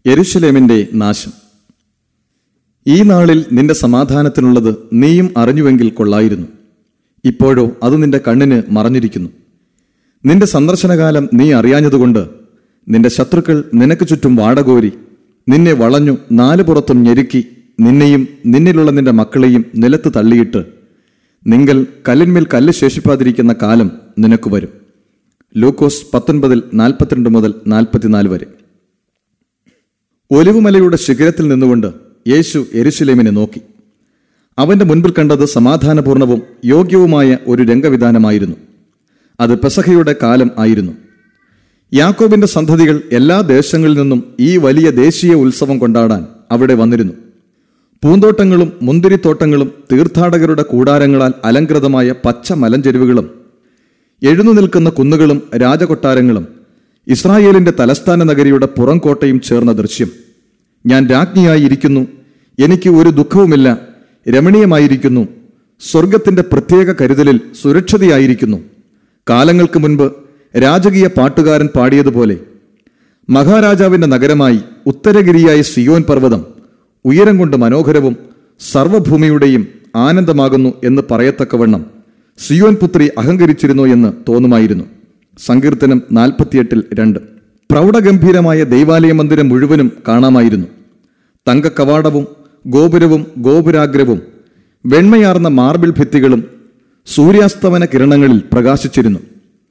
യെരുശലേമിന്റെ നാശം ഈ നാളിൽ നിന്റെ സമാധാനത്തിനുള്ളത് നീയും അറിഞ്ഞുവെങ്കിൽ കൊള്ളായിരുന്നു ഇപ്പോഴോ അത് നിന്റെ കണ്ണിന് മറഞ്ഞിരിക്കുന്നു നിന്റെ സന്ദർശനകാലം നീ അറിയാഞ്ഞതുകൊണ്ട് നിന്റെ ശത്രുക്കൾ നിനക്ക് ചുറ്റും വാടകോരി നിന്നെ വളഞ്ഞു നാലു പുറത്തും ഞെരുക്കി നിന്നെയും നിന്നിലുള്ള നിന്റെ മക്കളെയും നിലത്ത് തള്ളിയിട്ട് നിങ്ങൾ കല്ലിന്മേൽ കല്ല് ശേഷിപ്പാതിരിക്കുന്ന കാലം നിനക്ക് വരും ലൂക്കോസ് പത്തൊൻപതിൽ നാൽപ്പത്തിരണ്ട് മുതൽ നാൽപ്പത്തിനാല് വരെ ഒലിവുമലയുടെ ശിഖരത്തിൽ നിന്നുകൊണ്ട് യേശു എരുശലേമിനെ നോക്കി അവന്റെ മുൻപിൽ കണ്ടത് സമാധാനപൂർണവും യോഗ്യവുമായ ഒരു രംഗവിധാനമായിരുന്നു അത് പെസഹയുടെ കാലം ആയിരുന്നു യാക്കോബിന്റെ സന്തതികൾ എല്ലാ ദേശങ്ങളിൽ നിന്നും ഈ വലിയ ദേശീയ ഉത്സവം കൊണ്ടാടാൻ അവിടെ വന്നിരുന്നു പൂന്തോട്ടങ്ങളും മുന്തിരിത്തോട്ടങ്ങളും തീർത്ഥാടകരുടെ കൂടാരങ്ങളാൽ അലങ്കൃതമായ പച്ച മലഞ്ചെരുവുകളും എഴുന്നു നിൽക്കുന്ന കുന്നുകളും രാജകൊട്ടാരങ്ങളും ഇസ്രായേലിന്റെ തലസ്ഥാന നഗരിയുടെ പുറംകോട്ടയും ചേർന്ന ദൃശ്യം ഞാൻ രാജ്ഞിയായി ഇരിക്കുന്നു എനിക്ക് ഒരു ദുഃഖവുമില്ല രമണീയമായിരിക്കുന്നു സ്വർഗത്തിന്റെ പ്രത്യേക കരുതലിൽ സുരക്ഷിതയായിരിക്കുന്നു കാലങ്ങൾക്ക് മുൻപ് രാജകീയ പാട്ടുകാരൻ പാടിയതുപോലെ മഹാരാജാവിന്റെ നഗരമായി ഉത്തരഗിരിയായ സിയോൻ പർവ്വതം ഉയരം കൊണ്ട് മനോഹരവും സർവഭൂമിയുടെയും ആനന്ദമാകുന്നു എന്ന് പറയത്തക്കവണ്ണം സിയോൻ പുത്രി അഹങ്കരിച്ചിരുന്നു എന്ന് തോന്നുമായിരുന്നു സങ്കീർത്തനം നാൽപ്പത്തിയെട്ടിൽ രണ്ട് പ്രൗഢഗംഭീരമായ ദൈവാലയ മന്ദിരം മുഴുവനും കാണാമായിരുന്നു തങ്ക കവാടവും ഗോപുരവും ഗോപുരാഗ്രവും വെണ്മയാർന്ന മാർബിൾ ഭിത്തികളും സൂര്യാസ്തമന കിരണങ്ങളിൽ പ്രകാശിച്ചിരുന്നു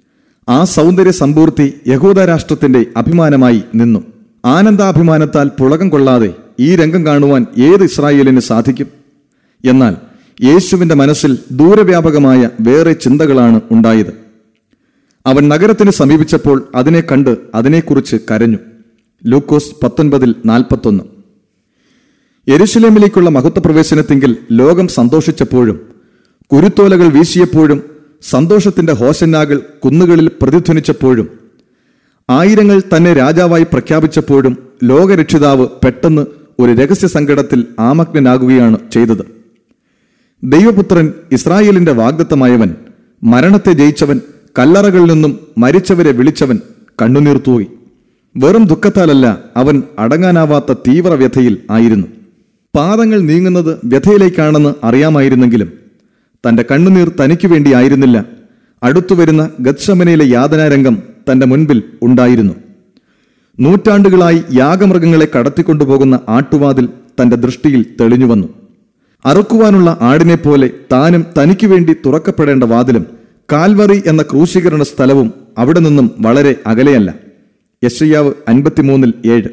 ആ സൗന്ദര്യ സമ്പൂർത്തി യഹൂദ രാഷ്ട്രത്തിന്റെ അഭിമാനമായി നിന്നു ആനന്ദാഭിമാനത്താൽ പുളകം കൊള്ളാതെ ഈ രംഗം കാണുവാൻ ഏത് ഇസ്രായേലിന് സാധിക്കും എന്നാൽ യേശുവിന്റെ മനസ്സിൽ ദൂരവ്യാപകമായ വേറെ ചിന്തകളാണ് ഉണ്ടായത് അവൻ നഗരത്തിന് സമീപിച്ചപ്പോൾ അതിനെ കണ്ട് അതിനെക്കുറിച്ച് കരഞ്ഞു ലൂക്കോസ് പത്തൊൻപതിൽ നാൽപ്പത്തൊന്ന് യെരുശലേമിലേക്കുള്ള മഹത്വപ്രവേശനത്തെങ്കിൽ ലോകം സന്തോഷിച്ചപ്പോഴും കുരുത്തോലകൾ വീശിയപ്പോഴും സന്തോഷത്തിന്റെ ഹോശന്നാകൾ കുന്നുകളിൽ പ്രതിധ്വനിച്ചപ്പോഴും ആയിരങ്ങൾ തന്നെ രാജാവായി പ്രഖ്യാപിച്ചപ്പോഴും ലോകരക്ഷിതാവ് പെട്ടെന്ന് ഒരു രഹസ്യ സങ്കടത്തിൽ ആമഗ്നനാകുകയാണ് ചെയ്തത് ദൈവപുത്രൻ ഇസ്രായേലിന്റെ വാഗ്ദത്തമായവൻ മരണത്തെ ജയിച്ചവൻ കല്ലറകളിൽ നിന്നും മരിച്ചവരെ വിളിച്ചവൻ കണ്ണുനീർ തൂകി വെറും ദുഃഖത്താലല്ല അവൻ അടങ്ങാനാവാത്ത തീവ്ര വ്യഥയിൽ ആയിരുന്നു പാദങ്ങൾ നീങ്ങുന്നത് വ്യഥയിലേക്കാണെന്ന് അറിയാമായിരുന്നെങ്കിലും തന്റെ കണ്ണുനീർ തനിക്ക് വേണ്ടി ആയിരുന്നില്ല അടുത്തുവരുന്ന ഗത്ശമനയിലെ യാതനാരംഗം തന്റെ മുൻപിൽ ഉണ്ടായിരുന്നു നൂറ്റാണ്ടുകളായി യാഗമൃഗങ്ങളെ കടത്തിക്കൊണ്ടുപോകുന്ന ആട്ടുവാതിൽ തന്റെ ദൃഷ്ടിയിൽ തെളിഞ്ഞുവന്നു അറുക്കുവാനുള്ള ആടിനെപ്പോലെ താനും തനിക്ക് വേണ്ടി തുറക്കപ്പെടേണ്ട വാതിലും കാൽവറി എന്ന ക്രൂശീകരണ സ്ഥലവും അവിടെ നിന്നും വളരെ അകലെയല്ല യശയ്യാവ് അൻപത്തിമൂന്നിൽ ഏഴ്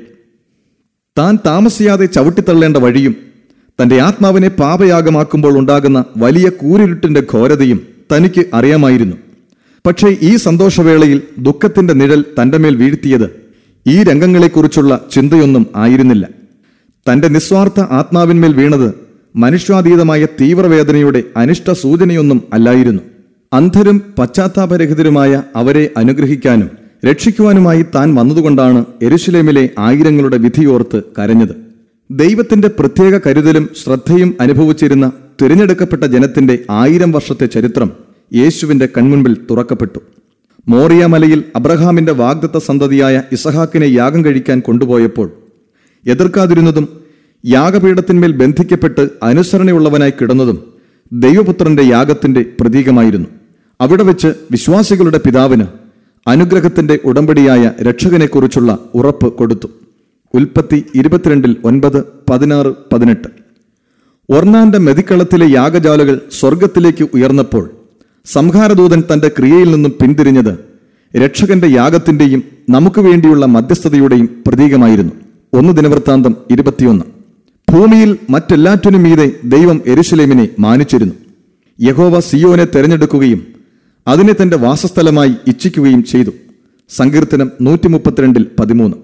താൻ താമസിയാതെ ചവിട്ടിത്തള്ളേണ്ട വഴിയും തന്റെ ആത്മാവിനെ പാപയാഗമാക്കുമ്പോൾ ഉണ്ടാകുന്ന വലിയ കൂരിരുട്ടിന്റെ ഘോരതയും തനിക്ക് അറിയാമായിരുന്നു പക്ഷേ ഈ സന്തോഷവേളയിൽ ദുഃഖത്തിന്റെ നിഴൽ തന്റെ മേൽ വീഴ്ത്തിയത് ഈ രംഗങ്ങളെക്കുറിച്ചുള്ള ചിന്തയൊന്നും ആയിരുന്നില്ല തന്റെ നിസ്വാർത്ഥ ആത്മാവിന്മേൽ വീണത് മനുഷ്യാതീതമായ തീവ്രവേദനയുടെ അനിഷ്ട സൂചനയൊന്നും അല്ലായിരുന്നു അന്ധരും പശ്ചാത്താപരഹിതരുമായ അവരെ അനുഗ്രഹിക്കാനും രക്ഷിക്കുവാനുമായി താൻ വന്നതുകൊണ്ടാണ് എരുശലേമിലെ ആയിരങ്ങളുടെ വിധിയോർത്ത് കരഞ്ഞത് ദൈവത്തിന്റെ പ്രത്യേക കരുതലും ശ്രദ്ധയും അനുഭവിച്ചിരുന്ന തിരഞ്ഞെടുക്കപ്പെട്ട ജനത്തിന്റെ ആയിരം വർഷത്തെ ചരിത്രം യേശുവിന്റെ കൺമുൻപിൽ തുറക്കപ്പെട്ടു മോറിയ മലയിൽ അബ്രഹാമിന്റെ വാഗ്ദത്ത സന്തതിയായ ഇസഹാക്കിനെ യാഗം കഴിക്കാൻ കൊണ്ടുപോയപ്പോൾ എതിർക്കാതിരുന്നതും യാഗപീഠത്തിന്മേൽ ബന്ധിക്കപ്പെട്ട് അനുസരണയുള്ളവനായി കിടന്നതും ദൈവപുത്രന്റെ യാഗത്തിന്റെ പ്രതീകമായിരുന്നു അവിടെ വെച്ച് വിശ്വാസികളുടെ പിതാവിന് അനുഗ്രഹത്തിന്റെ ഉടമ്പടിയായ രക്ഷകനെക്കുറിച്ചുള്ള ഉറപ്പ് കൊടുത്തു ഉൽപ്പത്തി ഇരുപത്തിരണ്ടിൽ ഒൻപത് പതിനാറ് പതിനെട്ട് ഒർണാന്റെ മെതിക്കളത്തിലെ യാഗജാലകൾ സ്വർഗത്തിലേക്ക് ഉയർന്നപ്പോൾ സംഹാരദൂതൻ തന്റെ ക്രിയയിൽ നിന്നും പിന്തിരിഞ്ഞത് രക്ഷകന്റെ യാഗത്തിന്റെയും നമുക്ക് വേണ്ടിയുള്ള മധ്യസ്ഥതയുടെയും പ്രതീകമായിരുന്നു ഒന്ന് ദിനവൃത്താന്തം ഇരുപത്തിയൊന്ന് ഭൂമിയിൽ മറ്റെല്ലാറ്റിനും മീതെ ദൈവം എരുശലേമിനെ മാനിച്ചിരുന്നു യഹോവ സിയോനെ തെരഞ്ഞെടുക്കുകയും അതിനെ തന്റെ വാസസ്ഥലമായി ഇച്ഛിക്കുകയും ചെയ്തു സങ്കീർത്തനം നൂറ്റി മുപ്പത്തിരണ്ടിൽ പതിമൂന്ന്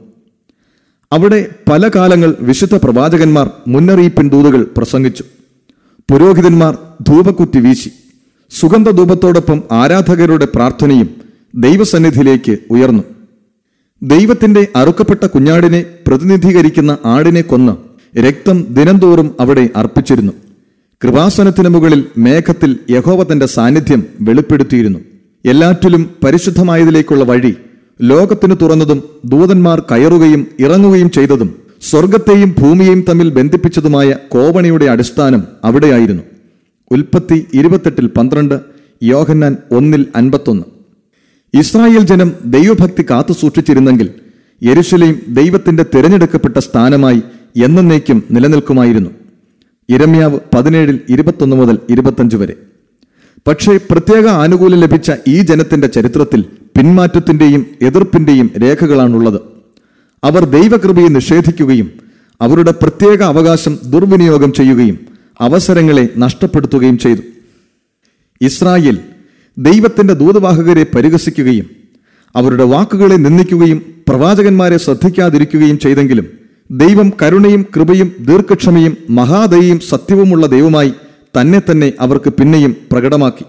അവിടെ പല കാലങ്ങൾ വിശുദ്ധ പ്രവാചകന്മാർ മുന്നറിയിപ്പിൻ ദൂതുകൾ പ്രസംഗിച്ചു പുരോഹിതന്മാർ ധൂപക്കുറ്റി വീശി സുഗന്ധധൂപത്തോടൊപ്പം ആരാധകരുടെ പ്രാർത്ഥനയും ദൈവസന്നിധിയിലേക്ക് ഉയർന്നു ദൈവത്തിന്റെ അറുക്കപ്പെട്ട കുഞ്ഞാടിനെ പ്രതിനിധീകരിക്കുന്ന ആടിനെ കൊന്ന് രക്തം ദിനംതോറും അവിടെ അർപ്പിച്ചിരുന്നു കൃപാസനത്തിന് മുകളിൽ മേഘത്തിൽ യഹോവ തന്റെ സാന്നിധ്യം വെളിപ്പെടുത്തിയിരുന്നു എല്ലാറ്റിലും പരിശുദ്ധമായതിലേക്കുള്ള വഴി ലോകത്തിന് തുറന്നതും ദൂതന്മാർ കയറുകയും ഇറങ്ങുകയും ചെയ്തതും സ്വർഗത്തെയും ഭൂമിയെയും തമ്മിൽ ബന്ധിപ്പിച്ചതുമായ കോവണിയുടെ അടിസ്ഥാനം അവിടെയായിരുന്നു ഉൽപ്പത്തി ഇരുപത്തെട്ടിൽ പന്ത്രണ്ട് യോഹന്നാൻ ഒന്നിൽ അൻപത്തൊന്ന് ഇസ്രായേൽ ജനം ദൈവഭക്തി കാത്തു സൂക്ഷിച്ചിരുന്നെങ്കിൽ യെരുശലേം ദൈവത്തിന്റെ തിരഞ്ഞെടുക്കപ്പെട്ട സ്ഥാനമായി എന്നേക്കും നിലനിൽക്കുമായിരുന്നു ഇരമ്യാവ് പതിനേഴിൽ ഇരുപത്തൊന്ന് മുതൽ ഇരുപത്തഞ്ച് വരെ പക്ഷേ പ്രത്യേക ആനുകൂല്യം ലഭിച്ച ഈ ജനത്തിന്റെ ചരിത്രത്തിൽ പിന്മാറ്റത്തിന്റെയും എതിർപ്പിന്റെയും രേഖകളാണുള്ളത് അവർ ദൈവകൃപയെ നിഷേധിക്കുകയും അവരുടെ പ്രത്യേക അവകാശം ദുർവിനിയോഗം ചെയ്യുകയും അവസരങ്ങളെ നഷ്ടപ്പെടുത്തുകയും ചെയ്തു ഇസ്രായേൽ ദൈവത്തിന്റെ ദൂതവാഹകരെ പരിഹസിക്കുകയും അവരുടെ വാക്കുകളെ നിന്ദിക്കുകയും പ്രവാചകന്മാരെ ശ്രദ്ധിക്കാതിരിക്കുകയും ചെയ്തെങ്കിലും ദൈവം കരുണയും കൃപയും ദീർഘക്ഷമയും മഹാദയയും സത്യവുമുള്ള ദൈവമായി തന്നെ തന്നെ അവർക്ക് പിന്നെയും പ്രകടമാക്കി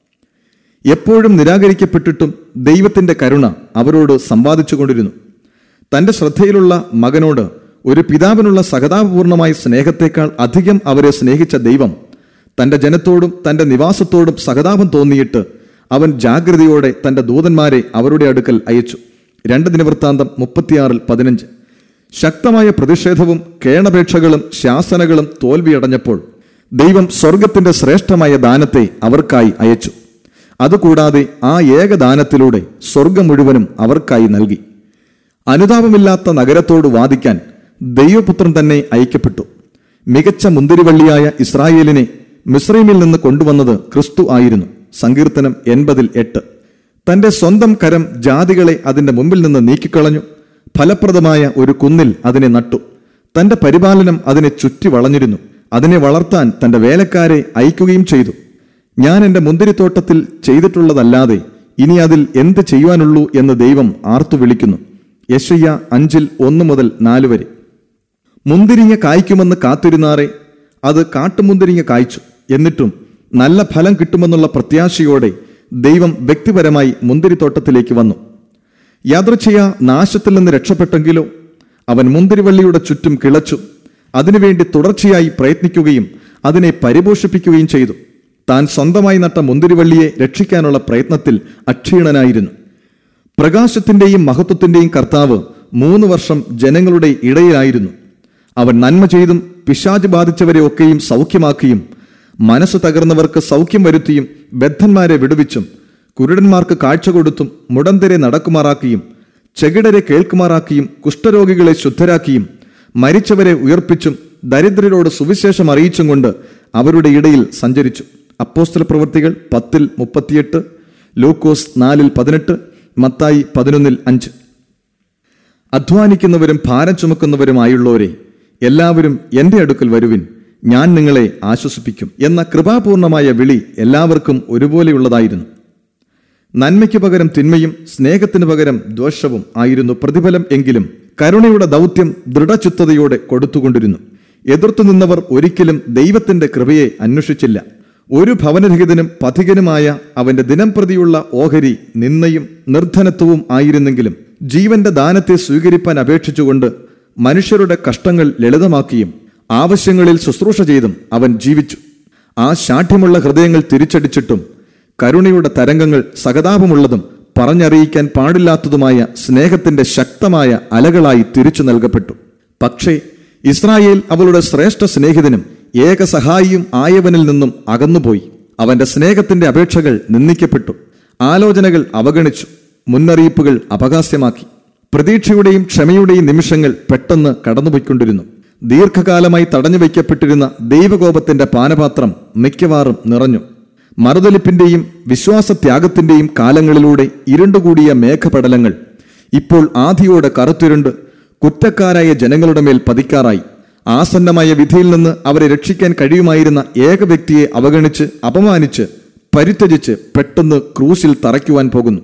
എപ്പോഴും നിരാകരിക്കപ്പെട്ടിട്ടും ദൈവത്തിന്റെ കരുണ അവരോട് സമ്പാദിച്ചുകൊണ്ടിരുന്നു തന്റെ ശ്രദ്ധയിലുള്ള മകനോട് ഒരു പിതാവിനുള്ള സഹതാപൂർണമായ സ്നേഹത്തെക്കാൾ അധികം അവരെ സ്നേഹിച്ച ദൈവം തന്റെ ജനത്തോടും തന്റെ നിവാസത്തോടും സഹതാപം തോന്നിയിട്ട് അവൻ ജാഗ്രതയോടെ തന്റെ ദൂതന്മാരെ അവരുടെ അടുക്കൽ അയച്ചു രണ്ട് ദിനവൃത്താന്തം മുപ്പത്തിയാറിൽ പതിനഞ്ച് ശക്തമായ പ്രതിഷേധവും കേണപേക്ഷകളും ശാസനകളും തോൽവിയടഞ്ഞപ്പോൾ ദൈവം സ്വർഗത്തിന്റെ ശ്രേഷ്ഠമായ ദാനത്തെ അവർക്കായി അയച്ചു അതുകൂടാതെ ആ ഏകദാനത്തിലൂടെ സ്വർഗം മുഴുവനും അവർക്കായി നൽകി അനുതാപമില്ലാത്ത നഗരത്തോട് വാദിക്കാൻ ദൈവപുത്രൻ തന്നെ അയക്കപ്പെട്ടു മികച്ച മുന്തിരിവള്ളിയായ ഇസ്രായേലിനെ മിസ്രൈമിൽ നിന്ന് കൊണ്ടുവന്നത് ക്രിസ്തു ആയിരുന്നു സങ്കീർത്തനം എൺപതിൽ എട്ട് തന്റെ സ്വന്തം കരം ജാതികളെ അതിന്റെ മുമ്പിൽ നിന്ന് നീക്കിക്കളഞ്ഞു ഫലപ്രദമായ ഒരു കുന്നിൽ അതിനെ നട്ടു തന്റെ പരിപാലനം അതിനെ ചുറ്റി വളഞ്ഞിരുന്നു അതിനെ വളർത്താൻ തന്റെ വേലക്കാരെ അയക്കുകയും ചെയ്തു ഞാൻ എന്റെ മുന്തിരിത്തോട്ടത്തിൽ ചെയ്തിട്ടുള്ളതല്ലാതെ ഇനി അതിൽ എന്ത് ചെയ്യുവാനുള്ളൂ എന്ന് ദൈവം ആർത്തു വിളിക്കുന്നു യശയ്യ അഞ്ചിൽ ഒന്ന് മുതൽ നാല് വരെ മുന്തിരിങ്ങ കായ്ക്കുമെന്ന് കാത്തിരുന്നാറെ അത് കാട്ടുമുന്തിരിങ്ങ കായ്ച്ചു എന്നിട്ടും നല്ല ഫലം കിട്ടുമെന്നുള്ള പ്രത്യാശയോടെ ദൈവം വ്യക്തിപരമായി മുന്തിരിത്തോട്ടത്തിലേക്ക് വന്നു യാദൃച്ഛയ നാശത്തിൽ നിന്ന് രക്ഷപ്പെട്ടെങ്കിലോ അവൻ മുന്തിരിവള്ളിയുടെ ചുറ്റും കിളച്ചു അതിനുവേണ്ടി തുടർച്ചയായി പ്രയത്നിക്കുകയും അതിനെ പരിപോഷിപ്പിക്കുകയും ചെയ്തു താൻ സ്വന്തമായി നട്ട മുന്തിരിവള്ളിയെ രക്ഷിക്കാനുള്ള പ്രയത്നത്തിൽ അക്ഷീണനായിരുന്നു പ്രകാശത്തിന്റെയും മഹത്വത്തിന്റെയും കർത്താവ് മൂന്ന് വർഷം ജനങ്ങളുടെ ഇടയിലായിരുന്നു അവൻ നന്മ ചെയ്തും പിശാച് ബാധിച്ചവരെ ഒക്കെയും സൗഖ്യമാക്കിയും മനസ്സ് തകർന്നവർക്ക് സൗഖ്യം വരുത്തിയും ബദ്ധന്മാരെ വിടുവിച്ചും കുരുടന്മാർക്ക് കാഴ്ച കൊടുത്തും മുടന്തരെ നടക്കുമാറാക്കിയും ചെകിടരെ കേൾക്കുമാറാക്കിയും കുഷ്ഠരോഗികളെ ശുദ്ധരാക്കിയും മരിച്ചവരെ ഉയർപ്പിച്ചും ദരിദ്രരോട് സുവിശേഷം അറിയിച്ചും കൊണ്ട് അവരുടെ ഇടയിൽ സഞ്ചരിച്ചു അപ്പോസ്തല പ്രവൃത്തികൾ പത്തിൽ മുപ്പത്തിയെട്ട് ലൂക്കോസ് നാലിൽ പതിനെട്ട് മത്തായി പതിനൊന്നിൽ അഞ്ച് അധ്വാനിക്കുന്നവരും ഭാരം ചുമക്കുന്നവരുമായുള്ളവരെ എല്ലാവരും എന്റെ അടുക്കൽ വരുവിൻ ഞാൻ നിങ്ങളെ ആശ്വസിപ്പിക്കും എന്ന കൃപാപൂർണമായ വിളി എല്ലാവർക്കും ഒരുപോലെയുള്ളതായിരുന്നു നന്മയ്ക്ക് പകരം തിന്മയും സ്നേഹത്തിന് പകരം ദോഷവും ആയിരുന്നു പ്രതിഫലം എങ്കിലും കരുണയുടെ ദൗത്യം ദൃഢചിത്തതയോടെ കൊടുത്തുകൊണ്ടിരുന്നു എതിർത്തു നിന്നവർ ഒരിക്കലും ദൈവത്തിന്റെ കൃപയെ അന്വേഷിച്ചില്ല ഒരു ഭവനരഹിതനും പഥികനുമായ അവന്റെ ദിനം പ്രതിയുള്ള ഓഹരി നിന്നയും നിർധനത്വവും ആയിരുന്നെങ്കിലും ജീവന്റെ ദാനത്തെ സ്വീകരിപ്പാൻ അപേക്ഷിച്ചുകൊണ്ട് മനുഷ്യരുടെ കഷ്ടങ്ങൾ ലളിതമാക്കിയും ആവശ്യങ്ങളിൽ ശുശ്രൂഷ ചെയ്തും അവൻ ജീവിച്ചു ആ ശാഠ്യമുള്ള ഹൃദയങ്ങൾ തിരിച്ചടിച്ചിട്ടും കരുണയുടെ തരംഗങ്ങൾ സഹതാപമുള്ളതും പറഞ്ഞറിയിക്കാൻ പാടില്ലാത്തതുമായ സ്നേഹത്തിന്റെ ശക്തമായ അലകളായി തിരിച്ചു നൽകപ്പെട്ടു പക്ഷേ ഇസ്രായേൽ അവളുടെ ശ്രേഷ്ഠ സ്നേഹിതനും ഏക സഹായിയും ആയവനിൽ നിന്നും അകന്നുപോയി അവന്റെ സ്നേഹത്തിന്റെ അപേക്ഷകൾ നിന്ദിക്കപ്പെട്ടു ആലോചനകൾ അവഗണിച്ചു മുന്നറിയിപ്പുകൾ അപഹാസ്യമാക്കി പ്രതീക്ഷയുടെയും ക്ഷമയുടെയും നിമിഷങ്ങൾ പെട്ടെന്ന് കടന്നുപോയിക്കൊണ്ടിരുന്നു ദീർഘകാലമായി തടഞ്ഞു വയ്ക്കപ്പെട്ടിരുന്ന ദൈവകോപത്തിന്റെ പാനപാത്രം മിക്കവാറും നിറഞ്ഞു മറുതലിപ്പിന്റെയും വിശ്വാസത്യാഗത്തിന്റെയും കാലങ്ങളിലൂടെ ഇരുണ്ടുകൂടിയ മേഘപടലങ്ങൾ ഇപ്പോൾ ആധിയോടെ കറുത്തിരുണ്ട് കുറ്റക്കാരായ ജനങ്ങളുടെ മേൽ പതിക്കാറായി ആസന്നമായ വിധിയിൽ നിന്ന് അവരെ രക്ഷിക്കാൻ കഴിയുമായിരുന്ന ഏക വ്യക്തിയെ അവഗണിച്ച് അപമാനിച്ച് പരിത്യജിച്ച് പെട്ടെന്ന് ക്രൂശിൽ തറയ്ക്കുവാൻ പോകുന്നു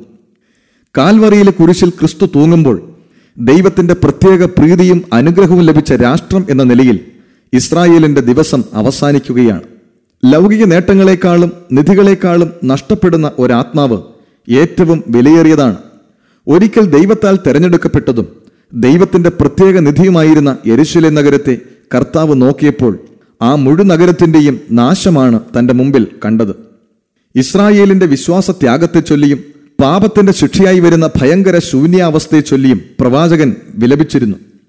കാൽവറിയിലെ കുരിശിൽ ക്രിസ്തു തൂങ്ങുമ്പോൾ ദൈവത്തിന്റെ പ്രത്യേക പ്രീതിയും അനുഗ്രഹവും ലഭിച്ച രാഷ്ട്രം എന്ന നിലയിൽ ഇസ്രായേലിന്റെ ദിവസം അവസാനിക്കുകയാണ് ലൗകിക നേട്ടങ്ങളെക്കാളും നിധികളെക്കാളും നഷ്ടപ്പെടുന്ന ഒരാത്മാവ് ഏറ്റവും വിലയേറിയതാണ് ഒരിക്കൽ ദൈവത്താൽ തെരഞ്ഞെടുക്കപ്പെട്ടതും ദൈവത്തിന്റെ പ്രത്യേക നിധിയുമായിരുന്ന യെരുശലേ നഗരത്തെ കർത്താവ് നോക്കിയപ്പോൾ ആ മുഴു നഗരത്തിന്റെയും നാശമാണ് തന്റെ മുമ്പിൽ കണ്ടത് ഇസ്രായേലിന്റെ വിശ്വാസത്യാഗത്തെ ചൊല്ലിയും പാപത്തിന്റെ ശിക്ഷയായി വരുന്ന ഭയങ്കര ശൂന്യാവസ്ഥയെ ചൊല്ലിയും പ്രവാചകൻ വിലപിച്ചിരുന്നു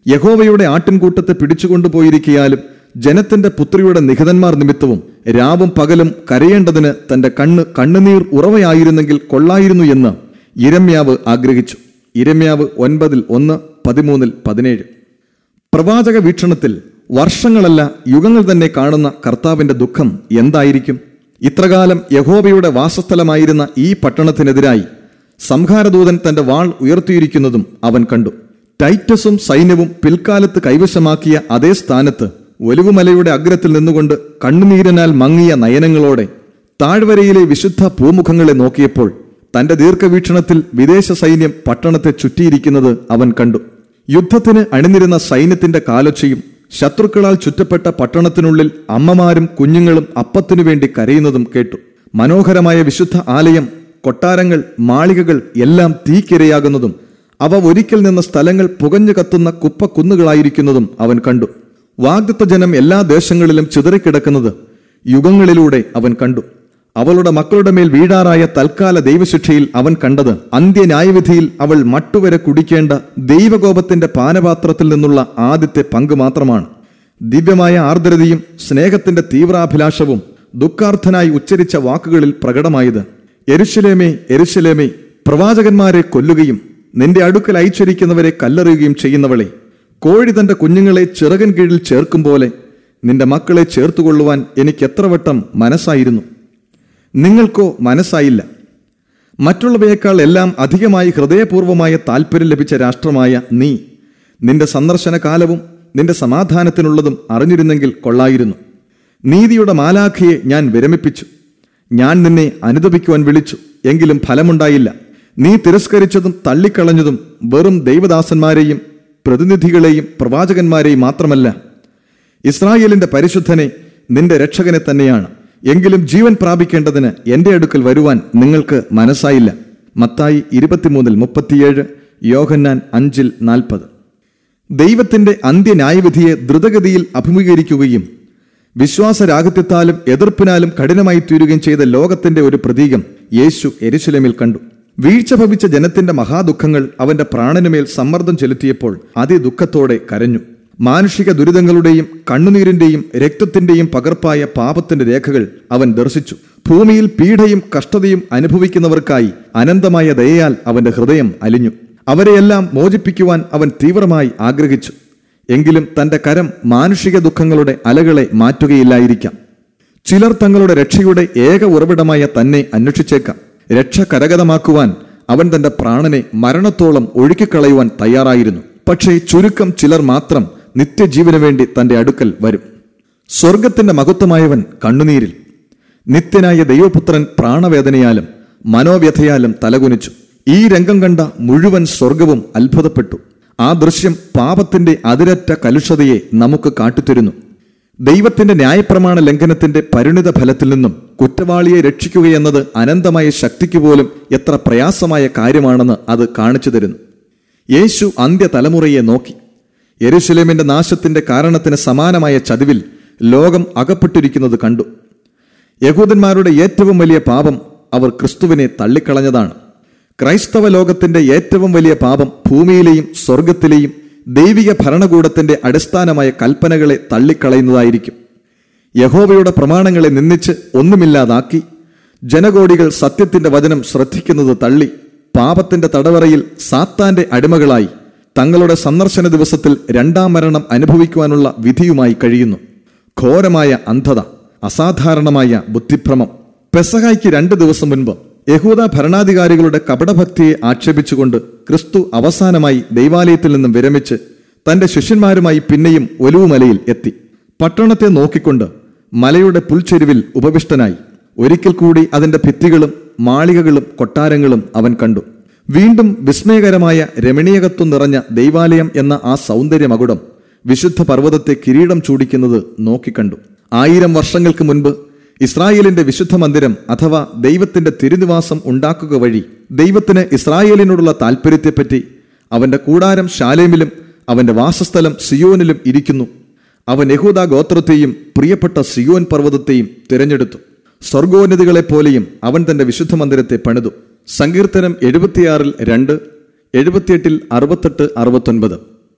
യഹോവയുടെ ആട്ടിൻകൂട്ടത്തെ പിടിച്ചുകൊണ്ടുപോയിരിക്കയാലും ജനത്തിന്റെ പുത്രിയുടെ നിഹിതന്മാർ നിമിത്തവും രാവും പകലും കരയേണ്ടതിന് തന്റെ കണ്ണ് കണ്ണുനീർ ഉറവയായിരുന്നെങ്കിൽ കൊള്ളായിരുന്നു എന്ന് ഇരമ്യാവ് ആഗ്രഹിച്ചു ഇരമ്യാവ് ഒൻപതിൽ ഒന്ന് പതിമൂന്നിൽ പതിനേഴ് പ്രവാചക വീക്ഷണത്തിൽ വർഷങ്ങളല്ല യുഗങ്ങൾ തന്നെ കാണുന്ന കർത്താവിന്റെ ദുഃഖം എന്തായിരിക്കും ഇത്രകാലം യഹോബയുടെ വാസസ്ഥലമായിരുന്ന ഈ പട്ടണത്തിനെതിരായി സംഹാരദൂതൻ തന്റെ വാൾ ഉയർത്തിയിരിക്കുന്നതും അവൻ കണ്ടു ടൈറ്റസും സൈന്യവും പിൽക്കാലത്ത് കൈവശമാക്കിയ അതേ സ്ഥാനത്ത് ഒലിവുമലയുടെ അഗ്രത്തിൽ നിന്നുകൊണ്ട് കണ്ണുനീരനാൽ മങ്ങിയ നയനങ്ങളോടെ താഴ്വരയിലെ വിശുദ്ധ പൂമുഖങ്ങളെ നോക്കിയപ്പോൾ തന്റെ ദീർഘവീക്ഷണത്തിൽ വിദേശ സൈന്യം പട്ടണത്തെ ചുറ്റിയിരിക്കുന്നത് അവൻ കണ്ടു യുദ്ധത്തിന് അണിനിരുന്ന സൈന്യത്തിന്റെ കാലൊച്ചയും ശത്രുക്കളാൽ ചുറ്റപ്പെട്ട പട്ടണത്തിനുള്ളിൽ അമ്മമാരും കുഞ്ഞുങ്ങളും അപ്പത്തിനു വേണ്ടി കരയുന്നതും കേട്ടു മനോഹരമായ വിശുദ്ധ ആലയം കൊട്ടാരങ്ങൾ മാളികകൾ എല്ലാം തീക്കിരയാകുന്നതും അവ ഒരിക്കൽ നിന്ന സ്ഥലങ്ങൾ പുകഞ്ഞു കത്തുന്ന കുപ്പക്കുന്നുകളായിരിക്കുന്നതും അവൻ കണ്ടു വാഗ്ദത്ത ജനം എല്ലാ ദേശങ്ങളിലും ചിതറിക്കിടക്കുന്നത് യുഗങ്ങളിലൂടെ അവൻ കണ്ടു അവളുടെ മക്കളുടെ മേൽ വീഴാറായ തൽക്കാല ദൈവശിക്ഷയിൽ അവൻ കണ്ടത് അന്ത്യന്യായവിധിയിൽ അവൾ മട്ടുവരെ കുടിക്കേണ്ട ദൈവകോപത്തിന്റെ പാനപാത്രത്തിൽ നിന്നുള്ള ആദ്യത്തെ പങ്ക് മാത്രമാണ് ദിവ്യമായ ആർദ്രതയും സ്നേഹത്തിന്റെ തീവ്രാഭിലാഷവും ദുഃഖാർത്ഥനായി ഉച്ചരിച്ച വാക്കുകളിൽ പ്രകടമായത് എരുശലേമേ എരുശലേമേ പ്രവാചകന്മാരെ കൊല്ലുകയും നിന്റെ അടുക്കൽ അയച്ചിരിക്കുന്നവരെ കല്ലെറിയുകയും ചെയ്യുന്നവളെ കോഴി തന്റെ കുഞ്ഞുങ്ങളെ ചിറകൻ കീഴിൽ ചേർക്കും പോലെ നിന്റെ മക്കളെ ചേർത്തുകൊള്ളുവാൻ എനിക്ക് എത്ര വട്ടം മനസ്സായിരുന്നു നിങ്ങൾക്കോ മനസ്സായില്ല മറ്റുള്ളവയേക്കാൾ എല്ലാം അധികമായി ഹൃദയപൂർവമായ താല്പര്യം ലഭിച്ച രാഷ്ട്രമായ നീ നിന്റെ സന്ദർശന കാലവും നിന്റെ സമാധാനത്തിനുള്ളതും അറിഞ്ഞിരുന്നെങ്കിൽ കൊള്ളായിരുന്നു നീതിയുടെ മാലാഖയെ ഞാൻ വിരമിപ്പിച്ചു ഞാൻ നിന്നെ അനുദപിക്കുവാൻ വിളിച്ചു എങ്കിലും ഫലമുണ്ടായില്ല നീ തിരസ്കരിച്ചതും തള്ളിക്കളഞ്ഞതും വെറും ദൈവദാസന്മാരെയും പ്രതിനിധികളെയും പ്രവാചകന്മാരെയും മാത്രമല്ല ഇസ്രായേലിന്റെ പരിശുദ്ധനെ നിന്റെ രക്ഷകനെ തന്നെയാണ് എങ്കിലും ജീവൻ പ്രാപിക്കേണ്ടതിന് എന്റെ അടുക്കൽ വരുവാൻ നിങ്ങൾക്ക് മനസ്സായില്ല മത്തായി ഇരുപത്തിമൂന്നിൽ മുപ്പത്തിയേഴ് യോഹന്നാൻ അഞ്ചിൽ നാൽപ്പത് ദൈവത്തിന്റെ അന്ത്യന്യായവിധിയെ ദ്രുതഗതിയിൽ അഭിമുഖീകരിക്കുകയും വിശ്വാസരാഹിത്യത്താലും എതിർപ്പിനാലും കഠിനമായി തീരുകയും ചെയ്ത ലോകത്തിന്റെ ഒരു പ്രതീകം യേശു എരുശലേമിൽ കണ്ടു വീഴ്ച ഭവിച്ച ജനത്തിന്റെ മഹാദുഃഖങ്ങൾ അവന്റെ പ്രാണനുമേൽ സമ്മർദ്ദം ചെലുത്തിയപ്പോൾ അതിദുഃഖത്തോടെ കരഞ്ഞു മാനുഷിക ദുരിതങ്ങളുടെയും കണ്ണുനീരിന്റെയും രക്തത്തിന്റെയും പകർപ്പായ പാപത്തിന്റെ രേഖകൾ അവൻ ദർശിച്ചു ഭൂമിയിൽ പീഡയും കഷ്ടതയും അനുഭവിക്കുന്നവർക്കായി അനന്തമായ ദയയാൽ അവന്റെ ഹൃദയം അലിഞ്ഞു അവരെയെല്ലാം മോചിപ്പിക്കുവാൻ അവൻ തീവ്രമായി ആഗ്രഹിച്ചു എങ്കിലും തന്റെ കരം മാനുഷിക ദുഃഖങ്ങളുടെ അലകളെ മാറ്റുകയില്ലായിരിക്കാം ചിലർ തങ്ങളുടെ രക്ഷയുടെ ഏക ഉറവിടമായ തന്നെ അന്വേഷിച്ചേക്കാം രക്ഷ കരഗതമാക്കുവാൻ അവൻ തന്റെ പ്രാണനെ മരണത്തോളം ഒഴുക്കിക്കളയുവാൻ തയ്യാറായിരുന്നു പക്ഷേ ചുരുക്കം ചിലർ മാത്രം നിത്യജീവന് വേണ്ടി തന്റെ അടുക്കൽ വരും സ്വർഗത്തിന്റെ മഹത്വമായവൻ കണ്ണുനീരിൽ നിത്യനായ ദൈവപുത്രൻ പ്രാണവേദനയാലും മനോവ്യഥയാലും തലകുനിച്ചു ഈ രംഗം കണ്ട മുഴുവൻ സ്വർഗവും അത്ഭുതപ്പെട്ടു ആ ദൃശ്യം പാപത്തിന്റെ അതിരറ്റ കലുഷതയെ നമുക്ക് കാട്ടിത്തരുന്നു ദൈവത്തിന്റെ ന്യായപ്രമാണ ലംഘനത്തിന്റെ പരിണിത ഫലത്തിൽ നിന്നും കുറ്റവാളിയെ രക്ഷിക്കുകയെന്നത് അനന്തമായ ശക്തിക്ക് പോലും എത്ര പ്രയാസമായ കാര്യമാണെന്ന് അത് കാണിച്ചു തരുന്നു യേശു അന്ത്യതലമുറയെ നോക്കി യെരുശലേമിന്റെ നാശത്തിന്റെ കാരണത്തിന് സമാനമായ ചതിവിൽ ലോകം അകപ്പെട്ടിരിക്കുന്നത് കണ്ടു യഹൂദന്മാരുടെ ഏറ്റവും വലിയ പാപം അവർ ക്രിസ്തുവിനെ തള്ളിക്കളഞ്ഞതാണ് ക്രൈസ്തവ ലോകത്തിന്റെ ഏറ്റവും വലിയ പാപം ഭൂമിയിലെയും സ്വർഗത്തിലെയും ദൈവിക ഭരണകൂടത്തിന്റെ അടിസ്ഥാനമായ കൽപ്പനകളെ തള്ളിക്കളയുന്നതായിരിക്കും യഹോവയുടെ പ്രമാണങ്ങളെ നിന്ദിച്ച് ഒന്നുമില്ലാതാക്കി ജനകോടികൾ സത്യത്തിന്റെ വചനം ശ്രദ്ധിക്കുന്നത് തള്ളി പാപത്തിന്റെ തടവറയിൽ സാത്താന്റെ അടിമകളായി തങ്ങളുടെ സന്ദർശന ദിവസത്തിൽ രണ്ടാം മരണം അനുഭവിക്കുവാനുള്ള വിധിയുമായി കഴിയുന്നു ഘോരമായ അന്ധത അസാധാരണമായ ബുദ്ധിഭ്രമം പെസഹായ്ക്ക് രണ്ട് ദിവസം മുൻപ് യഹൂദ ഭരണാധികാരികളുടെ കപടഭക്തിയെ ആക്ഷേപിച്ചുകൊണ്ട് ക്രിസ്തു അവസാനമായി ദൈവാലയത്തിൽ നിന്നും വിരമിച്ച് തന്റെ ശിഷ്യന്മാരുമായി പിന്നെയും ഒലുവുമലയിൽ എത്തി പട്ടണത്തെ നോക്കിക്കൊണ്ട് മലയുടെ പുൽച്ചെരുവിൽ ഉപവിഷ്ടനായി ഒരിക്കൽ കൂടി അതിന്റെ ഭിത്തികളും മാളികകളും കൊട്ടാരങ്ങളും അവൻ കണ്ടു വീണ്ടും വിസ്മയകരമായ രമണീയകത്വം നിറഞ്ഞ ദൈവാലയം എന്ന ആ സൗന്ദര്യമകുടം വിശുദ്ധ പർവ്വതത്തെ കിരീടം ചൂടിക്കുന്നത് നോക്കിക്കണ്ടു ആയിരം വർഷങ്ങൾക്ക് മുൻപ് ഇസ്രായേലിന്റെ വിശുദ്ധ മന്ദിരം അഥവാ ദൈവത്തിന്റെ തിരുനിവാസം ഉണ്ടാക്കുക വഴി ദൈവത്തിന് ഇസ്രായേലിനോടുള്ള താല്പര്യത്തെപ്പറ്റി അവന്റെ കൂടാരം ശാലേമിലും അവന്റെ വാസസ്ഥലം സിയോനിലും ഇരിക്കുന്നു അവൻ യഹൂദ ഗോത്രത്തെയും പ്രിയപ്പെട്ട സിയോൻ പർവ്വതത്തെയും തിരഞ്ഞെടുത്തു സ്വർഗോന്നതികളെപ്പോലെയും അവൻ തന്റെ വിശുദ്ധ മന്ദിരത്തെ പണിതു സങ്കീർത്തനം എഴുപത്തിയാറിൽ രണ്ട് എഴുപത്തിയെട്ടിൽ അറുപത്തെട്ട് അറുപത്തൊൻപത്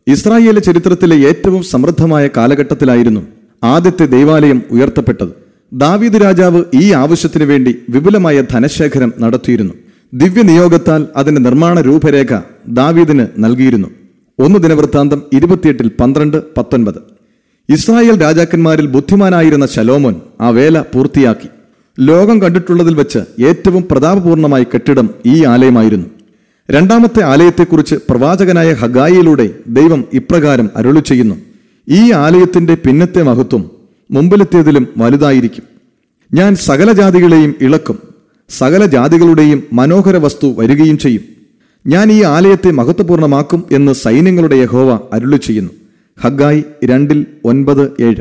ഇസ്രായേൽ ചരിത്രത്തിലെ ഏറ്റവും സമൃദ്ധമായ കാലഘട്ടത്തിലായിരുന്നു ആദ്യത്തെ ദൈവാലയം ഉയർത്തപ്പെട്ടത് ദാവീദ് രാജാവ് ഈ ആവശ്യത്തിനു വേണ്ടി വിപുലമായ ധനശേഖരം നടത്തിയിരുന്നു ദിവ്യനിയോഗത്താൽ അതിന്റെ നിർമ്മാണ രൂപരേഖ ദാവീദിന് നൽകിയിരുന്നു ഒന്ന് ദിനവൃത്താന്തം ഇരുപത്തിയെട്ടിൽ പന്ത്രണ്ട് പത്തൊൻപത് ഇസ്രായേൽ രാജാക്കന്മാരിൽ ബുദ്ധിമാനായിരുന്ന ശലോമോൻ ആ വേല പൂർത്തിയാക്കി ലോകം കണ്ടിട്ടുള്ളതിൽ വെച്ച് ഏറ്റവും പ്രതാപപൂർണമായ കെട്ടിടം ഈ ആലയമായിരുന്നു രണ്ടാമത്തെ ആലയത്തെക്കുറിച്ച് പ്രവാചകനായ ഹഗായിലൂടെ ദൈവം ഇപ്രകാരം അരുളി ചെയ്യുന്നു ഈ ആലയത്തിന്റെ പിന്നത്തെ മഹത്വം മുമ്പിലത്തേതിലും വലുതായിരിക്കും ഞാൻ സകല ജാതികളെയും ഇളക്കും സകല ജാതികളുടെയും മനോഹര വസ്തു വരികയും ചെയ്യും ഞാൻ ഈ ആലയത്തെ മഹത്വപൂർണമാക്കും എന്ന് സൈന്യങ്ങളുടെ യഹോവ അരുളി ചെയ്യുന്നു ഹഗായി രണ്ടിൽ ഒൻപത് ഏഴ്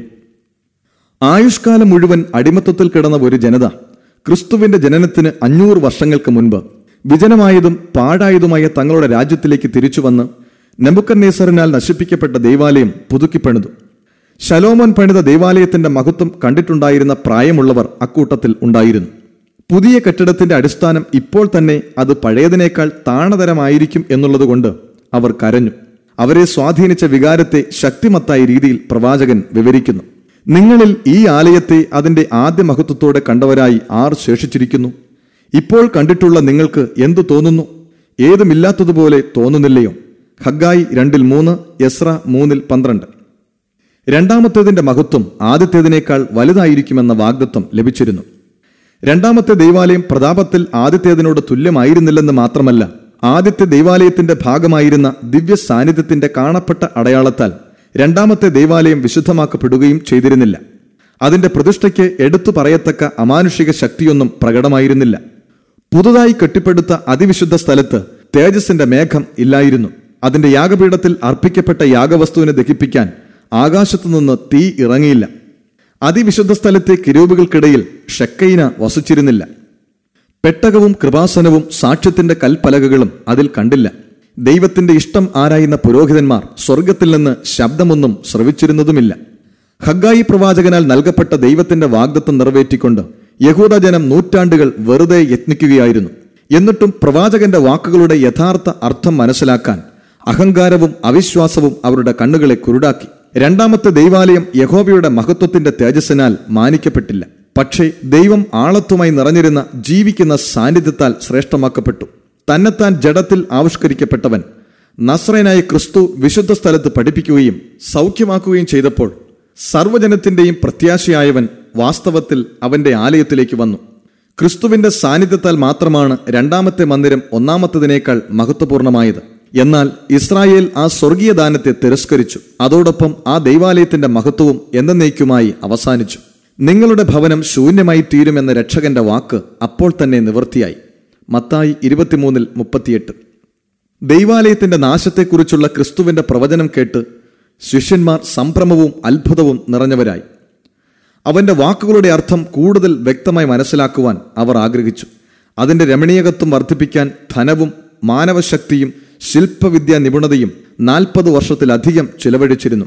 ആയുഷ്കാലം മുഴുവൻ അടിമത്തത്തിൽ കിടന്ന ഒരു ജനത ക്രിസ്തുവിന്റെ ജനനത്തിന് അഞ്ഞൂറ് വർഷങ്ങൾക്ക് മുൻപ് വിജനമായതും പാഴായതുമായ തങ്ങളുടെ രാജ്യത്തിലേക്ക് തിരിച്ചുവന്ന് നെബുക്കന്നേസറിനാൽ നശിപ്പിക്കപ്പെട്ട ദൈവാലയം പുതുക്കിപ്പണിതു ശലോമോൻ പണിത ദൈവാലയത്തിന്റെ മഹത്വം കണ്ടിട്ടുണ്ടായിരുന്ന പ്രായമുള്ളവർ അക്കൂട്ടത്തിൽ ഉണ്ടായിരുന്നു പുതിയ കെട്ടിടത്തിന്റെ അടിസ്ഥാനം ഇപ്പോൾ തന്നെ അത് പഴയതിനേക്കാൾ താണതരമായിരിക്കും എന്നുള്ളതുകൊണ്ട് അവർ കരഞ്ഞു അവരെ സ്വാധീനിച്ച വികാരത്തെ ശക്തിമത്തായ രീതിയിൽ പ്രവാചകൻ വിവരിക്കുന്നു നിങ്ങളിൽ ഈ ആലയത്തെ അതിന്റെ ആദ്യ മഹത്വത്തോടെ കണ്ടവരായി ആർ ശേഷിച്ചിരിക്കുന്നു ഇപ്പോൾ കണ്ടിട്ടുള്ള നിങ്ങൾക്ക് എന്തു തോന്നുന്നു ഏതുമില്ലാത്തതുപോലെ തോന്നുന്നില്ലയോ ഹഗായി രണ്ടിൽ മൂന്ന് എസ്ര മൂന്നിൽ പന്ത്രണ്ട് രണ്ടാമത്തേതിന്റെ മഹത്വം ആദ്യത്തേതിനേക്കാൾ വലുതായിരിക്കുമെന്ന വാഗ്ദത്വം ലഭിച്ചിരുന്നു രണ്ടാമത്തെ ദൈവാലയം പ്രതാപത്തിൽ ആദ്യത്തേതിനോട് തുല്യമായിരുന്നില്ലെന്ന് മാത്രമല്ല ആദ്യത്തെ ദൈവാലയത്തിന്റെ ഭാഗമായിരുന്ന ദിവ്യ സാന്നിധ്യത്തിന്റെ കാണപ്പെട്ട അടയാളത്താൽ രണ്ടാമത്തെ ദൈവാലയം വിശുദ്ധമാക്കപ്പെടുകയും ചെയ്തിരുന്നില്ല അതിന്റെ പ്രതിഷ്ഠയ്ക്ക് എടുത്തു പറയത്തക്ക അമാനുഷിക ശക്തിയൊന്നും പ്രകടമായിരുന്നില്ല പുതുതായി കെട്ടിപ്പടുത്ത അതിവിശുദ്ധ സ്ഥലത്ത് തേജസ്സിന്റെ മേഘം ഇല്ലായിരുന്നു അതിന്റെ യാഗപീഠത്തിൽ അർപ്പിക്കപ്പെട്ട യാഗവസ്തുവിനെ ദഹിപ്പിക്കാൻ ആകാശത്തുനിന്ന് തീ ഇറങ്ങിയില്ല അതിവിശുദ്ധ സ്ഥലത്തെ കിരൂപുകൾക്കിടയിൽ ഷെക്കൈന വസിച്ചിരുന്നില്ല പെട്ടകവും കൃപാസനവും സാക്ഷ്യത്തിന്റെ കൽപ്പലകകളും അതിൽ കണ്ടില്ല ദൈവത്തിന്റെ ഇഷ്ടം ആരായുന്ന പുരോഹിതന്മാർ സ്വർഗത്തിൽ നിന്ന് ശബ്ദമൊന്നും ശ്രവിച്ചിരുന്നതുമില്ല ഹഗ്ഗായി പ്രവാചകനാൽ നൽകപ്പെട്ട ദൈവത്തിന്റെ വാഗ്ദത്വം നിറവേറ്റിക്കൊണ്ട് യഹൂദജനം നൂറ്റാണ്ടുകൾ വെറുതെ യത്നിക്കുകയായിരുന്നു എന്നിട്ടും പ്രവാചകന്റെ വാക്കുകളുടെ യഥാർത്ഥ അർത്ഥം മനസ്സിലാക്കാൻ അഹങ്കാരവും അവിശ്വാസവും അവരുടെ കണ്ണുകളെ കുരുടാക്കി രണ്ടാമത്തെ ദൈവാലയം യഹോബയുടെ മഹത്വത്തിന്റെ തേജസ്സിനാൽ മാനിക്കപ്പെട്ടില്ല പക്ഷേ ദൈവം ആളത്വമായി നിറഞ്ഞിരുന്ന ജീവിക്കുന്ന സാന്നിധ്യത്താൽ ശ്രേഷ്ഠമാക്കപ്പെട്ടു തന്നെത്താൻ ജഡത്തിൽ ആവിഷ്കരിക്കപ്പെട്ടവൻ നസ്രനായ ക്രിസ്തു വിശുദ്ധ സ്ഥലത്ത് പഠിപ്പിക്കുകയും സൗഖ്യമാക്കുകയും ചെയ്തപ്പോൾ സർവ്വജനത്തിന്റെയും പ്രത്യാശയായവൻ വാസ്തവത്തിൽ അവന്റെ ആലയത്തിലേക്ക് വന്നു ക്രിസ്തുവിന്റെ സാന്നിധ്യത്താൽ മാത്രമാണ് രണ്ടാമത്തെ മന്ദിരം ഒന്നാമത്തതിനേക്കാൾ മഹത്വപൂർണമായത് എന്നാൽ ഇസ്രായേൽ ആ സ്വർഗീയ ദാനത്തെ തിരസ്കരിച്ചു അതോടൊപ്പം ആ ദൈവാലയത്തിന്റെ മഹത്വവും എന്നേക്കുമായി അവസാനിച്ചു നിങ്ങളുടെ ഭവനം ശൂന്യമായി തീരുമെന്ന രക്ഷകന്റെ വാക്ക് അപ്പോൾ തന്നെ നിവൃത്തിയായി മത്തായി ഇരുപത്തിമൂന്നിൽ മുപ്പത്തിയെട്ട് ദൈവാലയത്തിന്റെ നാശത്തെക്കുറിച്ചുള്ള ക്രിസ്തുവിന്റെ പ്രവചനം കേട്ട് ശിഷ്യന്മാർ സംഭ്രമവും അത്ഭുതവും നിറഞ്ഞവരായി അവന്റെ വാക്കുകളുടെ അർത്ഥം കൂടുതൽ വ്യക്തമായി മനസ്സിലാക്കുവാൻ അവർ ആഗ്രഹിച്ചു അതിന്റെ രമണീയകത്വം വർദ്ധിപ്പിക്കാൻ ധനവും മാനവശക്തിയും ശില്പവിദ്യാ നിപുണതയും നാൽപ്പത് വർഷത്തിലധികം ചിലവഴിച്ചിരുന്നു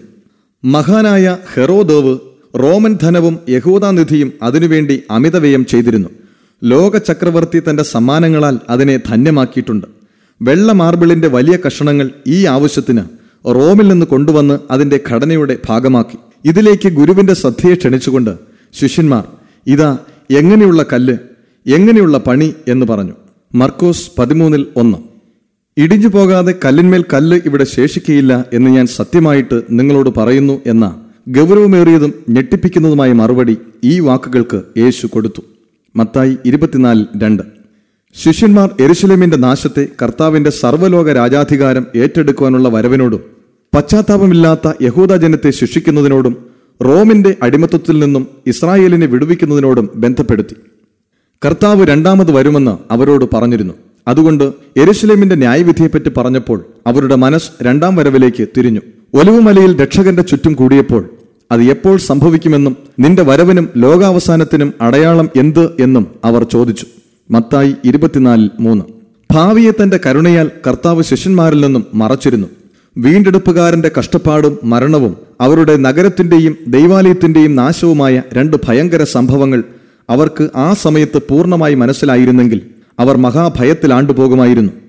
മഹാനായ ഹെറോദോവ് റോമൻ ധനവും യഹൂദാനിധിയും അതിനുവേണ്ടി അമിതവ്യയം ചെയ്തിരുന്നു ലോക ചക്രവർത്തി തന്റെ സമ്മാനങ്ങളാൽ അതിനെ ധന്യമാക്കിയിട്ടുണ്ട് വെള്ള മാർബിളിന്റെ വലിയ കഷണങ്ങൾ ഈ ആവശ്യത്തിന് റോമിൽ നിന്ന് കൊണ്ടുവന്ന് അതിന്റെ ഘടനയുടെ ഭാഗമാക്കി ഇതിലേക്ക് ഗുരുവിന്റെ ശ്രദ്ധയെ ക്ഷണിച്ചുകൊണ്ട് ശിഷ്യന്മാർ ഇതാ എങ്ങനെയുള്ള കല്ല് എങ്ങനെയുള്ള പണി എന്ന് പറഞ്ഞു മർക്കോസ് പതിമൂന്നിൽ ഒന്ന് ഇടിഞ്ഞു പോകാതെ കല്ലിന്മേൽ കല്ല് ഇവിടെ ശേഷിക്കയില്ല എന്ന് ഞാൻ സത്യമായിട്ട് നിങ്ങളോട് പറയുന്നു എന്ന ഗൗരവമേറിയതും ഞെട്ടിപ്പിക്കുന്നതുമായ മറുപടി ഈ വാക്കുകൾക്ക് യേശു കൊടുത്തു മത്തായി ഇരുപത്തിനാലിൽ രണ്ട് ശിഷ്യന്മാർ എരുശലേമിന്റെ നാശത്തെ കർത്താവിന്റെ സർവ്വലോക രാജാധികാരം ഏറ്റെടുക്കുവാനുള്ള വരവിനോടും പശ്ചാത്താപമില്ലാത്ത യഹൂദ ജനത്തെ ശിക്ഷിക്കുന്നതിനോടും റോമിന്റെ അടിമത്വത്തിൽ നിന്നും ഇസ്രായേലിനെ വിടുവിക്കുന്നതിനോടും ബന്ധപ്പെടുത്തി കർത്താവ് രണ്ടാമത് വരുമെന്ന് അവരോട് പറഞ്ഞിരുന്നു അതുകൊണ്ട് എരുശലേമിന്റെ ന്യായവിധിയെപ്പറ്റി പറഞ്ഞപ്പോൾ അവരുടെ മനസ്സ് രണ്ടാം വരവിലേക്ക് തിരിഞ്ഞു ഒലിവുമലയിൽ രക്ഷകന്റെ ചുറ്റും കൂടിയപ്പോൾ അത് എപ്പോൾ സംഭവിക്കുമെന്നും നിന്റെ വരവിനും ലോകാവസാനത്തിനും അടയാളം എന്ത് എന്നും അവർ ചോദിച്ചു മത്തായി ഇരുപത്തിനാലിൽ മൂന്ന് ഭാവിയെ തന്റെ കരുണയാൽ കർത്താവ് ശിഷ്യന്മാരിൽ നിന്നും മറച്ചിരുന്നു വീണ്ടെടുപ്പുകാരന്റെ കഷ്ടപ്പാടും മരണവും അവരുടെ നഗരത്തിന്റെയും ദൈവാലയത്തിന്റെയും നാശവുമായ രണ്ട് ഭയങ്കര സംഭവങ്ങൾ അവർക്ക് ആ സമയത്ത് പൂർണ്ണമായി മനസ്സിലായിരുന്നെങ്കിൽ അവർ മഹാഭയത്തിൽ ആണ്ടുപോകുമായിരുന്നു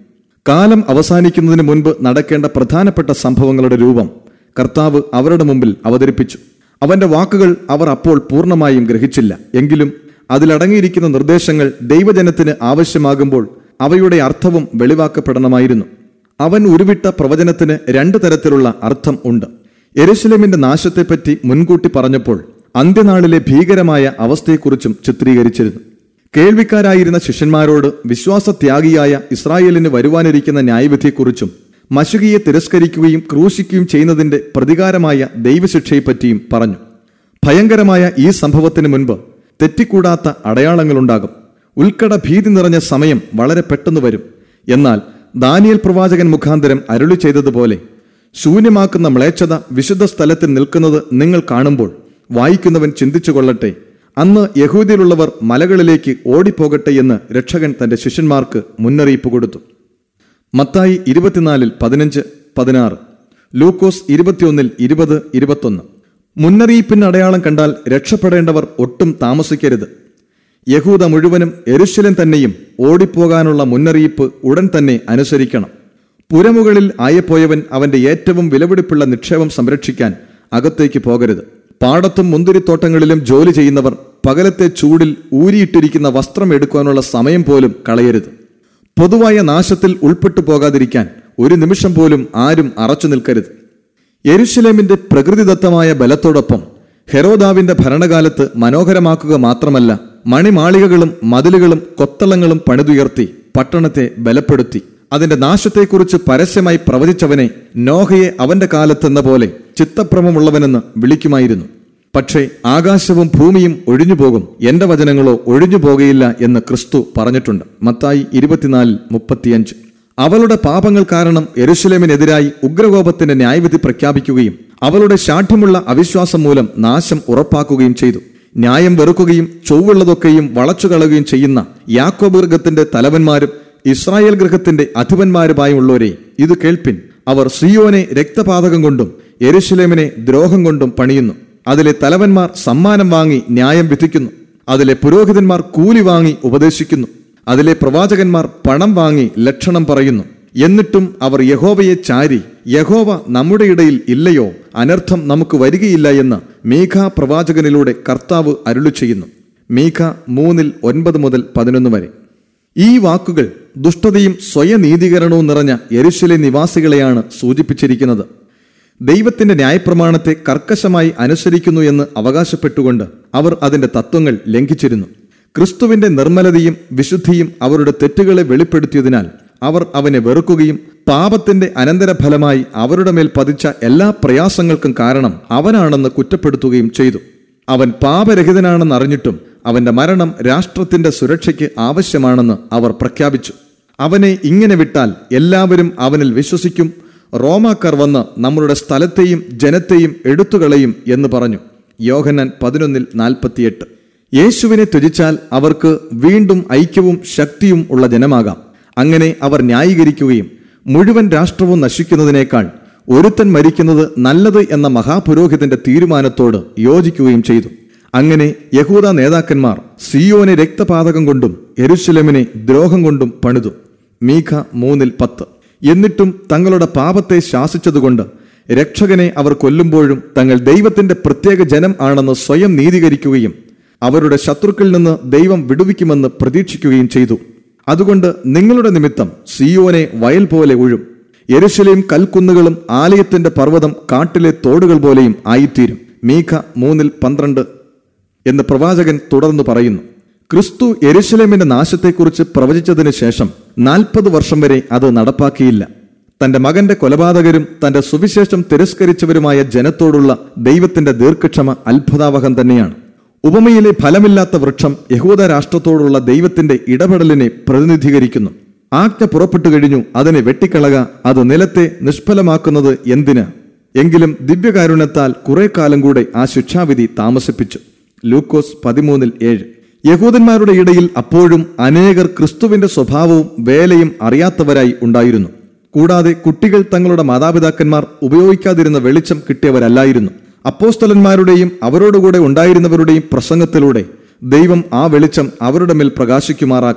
കാലം അവസാനിക്കുന്നതിന് മുൻപ് നടക്കേണ്ട പ്രധാനപ്പെട്ട സംഭവങ്ങളുടെ രൂപം കർത്താവ് അവരുടെ മുമ്പിൽ അവതരിപ്പിച്ചു അവന്റെ വാക്കുകൾ അവർ അപ്പോൾ പൂർണ്ണമായും ഗ്രഹിച്ചില്ല എങ്കിലും അതിലടങ്ങിയിരിക്കുന്ന നിർദ്ദേശങ്ങൾ ദൈവജനത്തിന് ആവശ്യമാകുമ്പോൾ അവയുടെ അർത്ഥവും വെളിവാക്കപ്പെടണമായിരുന്നു അവൻ ഉരുവിട്ട പ്രവചനത്തിന് രണ്ടു തരത്തിലുള്ള അർത്ഥം ഉണ്ട് എരുശലേമിന്റെ നാശത്തെപ്പറ്റി മുൻകൂട്ടി പറഞ്ഞപ്പോൾ അന്ത്യനാളിലെ ഭീകരമായ അവസ്ഥയെക്കുറിച്ചും ചിത്രീകരിച്ചിരുന്നു കേൾവിക്കാരായിരുന്ന ശിഷ്യന്മാരോട് വിശ്വാസത്യാഗിയായ ഇസ്രായേലിന് വരുവാനിരിക്കുന്ന ന്യായവിധിയെക്കുറിച്ചും മശുകിയെ തിരസ്കരിക്കുകയും ക്രൂശിക്കുകയും ചെയ്യുന്നതിന്റെ പ്രതികാരമായ ദൈവശിക്ഷയെപ്പറ്റിയും പറഞ്ഞു ഭയങ്കരമായ ഈ സംഭവത്തിന് മുൻപ് തെറ്റിക്കൂടാത്ത അടയാളങ്ങളുണ്ടാകും ഉൾക്കട ഭീതി നിറഞ്ഞ സമയം വളരെ പെട്ടെന്ന് വരും എന്നാൽ ദാനിയൽ പ്രവാചകൻ മുഖാന്തരം അരുളി ചെയ്തതുപോലെ ശൂന്യമാക്കുന്ന മ്ലേച്ഛത വിശുദ്ധ സ്ഥലത്തിൽ നിൽക്കുന്നത് നിങ്ങൾ കാണുമ്പോൾ വായിക്കുന്നവൻ ചിന്തിച്ചു കൊള്ളട്ടെ അന്ന് യഹൂദിയിലുള്ളവർ മലകളിലേക്ക് ഓടിപ്പോകട്ടെ എന്ന് രക്ഷകൻ തന്റെ ശിഷ്യന്മാർക്ക് മുന്നറിയിപ്പ് കൊടുത്തു മത്തായി ഇരുപത്തിനാലിൽ പതിനഞ്ച് പതിനാറ് ലൂക്കോസ് ഇരുപത്തിയൊന്നിൽ ഇരുപത് ഇരുപത്തൊന്ന് മുന്നറിയിപ്പിന് അടയാളം കണ്ടാൽ രക്ഷപ്പെടേണ്ടവർ ഒട്ടും താമസിക്കരുത് യഹൂദ മുഴുവനും എരുശലം തന്നെയും ഓടിപ്പോകാനുള്ള മുന്നറിയിപ്പ് ഉടൻ തന്നെ അനുസരിക്കണം പുരമുകളിൽ ആയപ്പോയവൻ അവന്റെ ഏറ്റവും വിലപിടിപ്പുള്ള നിക്ഷേപം സംരക്ഷിക്കാൻ അകത്തേക്ക് പോകരുത് പാടത്തും മുന്തിരിത്തോട്ടങ്ങളിലും ജോലി ചെയ്യുന്നവർ പകലത്തെ ചൂടിൽ ഊരിയിട്ടിരിക്കുന്ന വസ്ത്രം എടുക്കാനുള്ള സമയം പോലും കളയരുത് പൊതുവായ നാശത്തിൽ ഉൾപ്പെട്ടു പോകാതിരിക്കാൻ ഒരു നിമിഷം പോലും ആരും അറച്ചു നിൽക്കരുത് യെരുശലേമിന്റെ പ്രകൃതിദത്തമായ ബലത്തോടൊപ്പം ഹെരോദാവിന്റെ ഭരണകാലത്ത് മനോഹരമാക്കുക മാത്രമല്ല മണിമാളികകളും മതിലുകളും കൊത്തളങ്ങളും പണിതുയർത്തി പട്ടണത്തെ ബലപ്പെടുത്തി അതിന്റെ നാശത്തെക്കുറിച്ച് പരസ്യമായി പ്രവചിച്ചവനെ നോഹയെ അവന്റെ കാലത്തെന്ന പോലെ ചിത്തഭ്രമമുള്ളവനെന്ന് വിളിക്കുമായിരുന്നു പക്ഷേ ആകാശവും ഭൂമിയും ഒഴിഞ്ഞുപോകും എന്റെ വചനങ്ങളോ ഒഴിഞ്ഞു പോകയില്ല എന്ന് ക്രിസ്തു പറഞ്ഞിട്ടുണ്ട് മത്തായി ഇരുപത്തിനാലിൽ മുപ്പത്തിയഞ്ച് അവളുടെ പാപങ്ങൾ കാരണം എരുശലേമിനെതിരായി ഉഗ്രകോപത്തിന്റെ ന്യായവിധി പ്രഖ്യാപിക്കുകയും അവളുടെ ശാഠ്യമുള്ള അവിശ്വാസം മൂലം നാശം ഉറപ്പാക്കുകയും ചെയ്തു ന്യായം വെറുക്കുകയും ചൊവ്വുള്ളതൊക്കെയും വളച്ചുകളയുകയും ചെയ്യുന്ന യാക്കോബ് ഗൃഹത്തിന്റെ തലവന്മാരും ഇസ്രായേൽ ഗൃഹത്തിന്റെ അധിപന്മാരുമായുള്ളവരെ ഇത് കേൾപ്പിൻ അവർ സിയോനെ രക്തപാതകം കൊണ്ടും എരുശലേമിനെ ദ്രോഹം കൊണ്ടും പണിയുന്നു അതിലെ തലവന്മാർ സമ്മാനം വാങ്ങി ന്യായം വിധിക്കുന്നു അതിലെ പുരോഹിതന്മാർ കൂലി വാങ്ങി ഉപദേശിക്കുന്നു അതിലെ പ്രവാചകന്മാർ പണം വാങ്ങി ലക്ഷണം പറയുന്നു എന്നിട്ടും അവർ യഹോവയെ ചാരി യഹോവ നമ്മുടെ ഇടയിൽ ഇല്ലയോ അനർത്ഥം നമുക്ക് വരികയില്ല എന്ന് മീഖ പ്രവാചകനിലൂടെ കർത്താവ് അരുളി ചെയ്യുന്നു മീഖ മൂന്നിൽ ഒൻപത് മുതൽ പതിനൊന്ന് വരെ ഈ വാക്കുകൾ ദുഷ്ടതയും സ്വയനീതീകരണവും നിറഞ്ഞ യെരുശലെ നിവാസികളെയാണ് സൂചിപ്പിച്ചിരിക്കുന്നത് ദൈവത്തിന്റെ ന്യായപ്രമാണത്തെ കർക്കശമായി അനുസരിക്കുന്നു എന്ന് അവകാശപ്പെട്ടുകൊണ്ട് അവർ അതിന്റെ തത്വങ്ങൾ ലംഘിച്ചിരുന്നു ക്രിസ്തുവിന്റെ നിർമ്മലതയും വിശുദ്ധിയും അവരുടെ തെറ്റുകളെ വെളിപ്പെടുത്തിയതിനാൽ അവർ അവനെ വെറുക്കുകയും പാപത്തിന്റെ അനന്തരഫലമായി അവരുടെ മേൽ പതിച്ച എല്ലാ പ്രയാസങ്ങൾക്കും കാരണം അവനാണെന്ന് കുറ്റപ്പെടുത്തുകയും ചെയ്തു അവൻ പാപരഹിതനാണെന്ന് അറിഞ്ഞിട്ടും അവന്റെ മരണം രാഷ്ട്രത്തിന്റെ സുരക്ഷയ്ക്ക് ആവശ്യമാണെന്ന് അവർ പ്രഖ്യാപിച്ചു അവനെ ഇങ്ങനെ വിട്ടാൽ എല്ലാവരും അവനിൽ വിശ്വസിക്കും റോമാക്കാർ വന്ന് നമ്മളുടെ സ്ഥലത്തെയും ജനത്തെയും എടുത്തുകളയും എന്ന് പറഞ്ഞു യോഹന്നാൻ പതിനൊന്നിൽ നാൽപ്പത്തിയെട്ട് യേശുവിനെ ത്യജിച്ചാൽ അവർക്ക് വീണ്ടും ഐക്യവും ശക്തിയും ഉള്ള ജനമാകാം അങ്ങനെ അവർ ന്യായീകരിക്കുകയും മുഴുവൻ രാഷ്ട്രവും നശിക്കുന്നതിനേക്കാൾ ഒരുത്തൻ മരിക്കുന്നത് നല്ലത് എന്ന മഹാപുരോഹിതന്റെ തീരുമാനത്തോട് യോജിക്കുകയും ചെയ്തു അങ്ങനെ യഹൂദ നേതാക്കന്മാർ സിയോനെ രക്തപാതകം കൊണ്ടും എരുശലമിനെ ദ്രോഹം കൊണ്ടും പണിതു മീഖ മൂന്നിൽ പത്ത് എന്നിട്ടും തങ്ങളുടെ പാപത്തെ ശാസിച്ചതുകൊണ്ട് രക്ഷകനെ അവർ കൊല്ലുമ്പോഴും തങ്ങൾ ദൈവത്തിന്റെ പ്രത്യേക ജനം ആണെന്ന് സ്വയം നീതീകരിക്കുകയും അവരുടെ ശത്രുക്കളിൽ നിന്ന് ദൈവം വിടുവിക്കുമെന്ന് പ്രതീക്ഷിക്കുകയും ചെയ്തു അതുകൊണ്ട് നിങ്ങളുടെ നിമിത്തം സിയോനെ വയൽ പോലെ ഉഴും യെരുശലേം കൽക്കുന്നുകളും ആലയത്തിന്റെ പർവ്വതം കാട്ടിലെ തോടുകൾ പോലെയും ആയിത്തീരും മീഖ മൂന്നിൽ പന്ത്രണ്ട് എന്ന് പ്രവാചകൻ തുടർന്ന് പറയുന്നു ക്രിസ്തു യെരുശലേമിന്റെ നാശത്തെക്കുറിച്ച് പ്രവചിച്ചതിന് ശേഷം നാൽപ്പത് വർഷം വരെ അത് നടപ്പാക്കിയില്ല തന്റെ മകന്റെ കൊലപാതകരും തന്റെ സുവിശേഷം തിരസ്കരിച്ചവരുമായ ജനത്തോടുള്ള ദൈവത്തിന്റെ ദീർഘക്ഷമ അത്ഭുതാവഹം തന്നെയാണ് ഉപമയിലെ ഫലമില്ലാത്ത വൃക്ഷം യഹൂദ രാഷ്ട്രത്തോടുള്ള ദൈവത്തിന്റെ ഇടപെടലിനെ പ്രതിനിധീകരിക്കുന്നു ആജ്ഞ പുറപ്പെട്ടു കഴിഞ്ഞു അതിനെ വെട്ടിക്കളക അത് നിലത്തെ നിഷ്ഫലമാക്കുന്നത് എന്തിന് എങ്കിലും ദിവ്യകാരുണ്യത്താൽ കുറെ കാലം കൂടെ ആ ശിക്ഷാവിധി താമസിപ്പിച്ചു ലൂക്കോസ് പതിമൂന്നിൽ ഏഴ് യഹൂദന്മാരുടെ ഇടയിൽ അപ്പോഴും അനേകർ ക്രിസ്തുവിന്റെ സ്വഭാവവും വേലയും അറിയാത്തവരായി ഉണ്ടായിരുന്നു കൂടാതെ കുട്ടികൾ തങ്ങളുടെ മാതാപിതാക്കന്മാർ ഉപയോഗിക്കാതിരുന്ന വെളിച്ചം കിട്ടിയവരല്ലായിരുന്നു അപ്പോസ്തലന്മാരുടെയും അവരോടുകൂടെ ഉണ്ടായിരുന്നവരുടെയും പ്രസംഗത്തിലൂടെ ദൈവം ആ വെളിച്ചം അവരുടെ മേൽ പ്രകാശിക്കുമാറാക്കി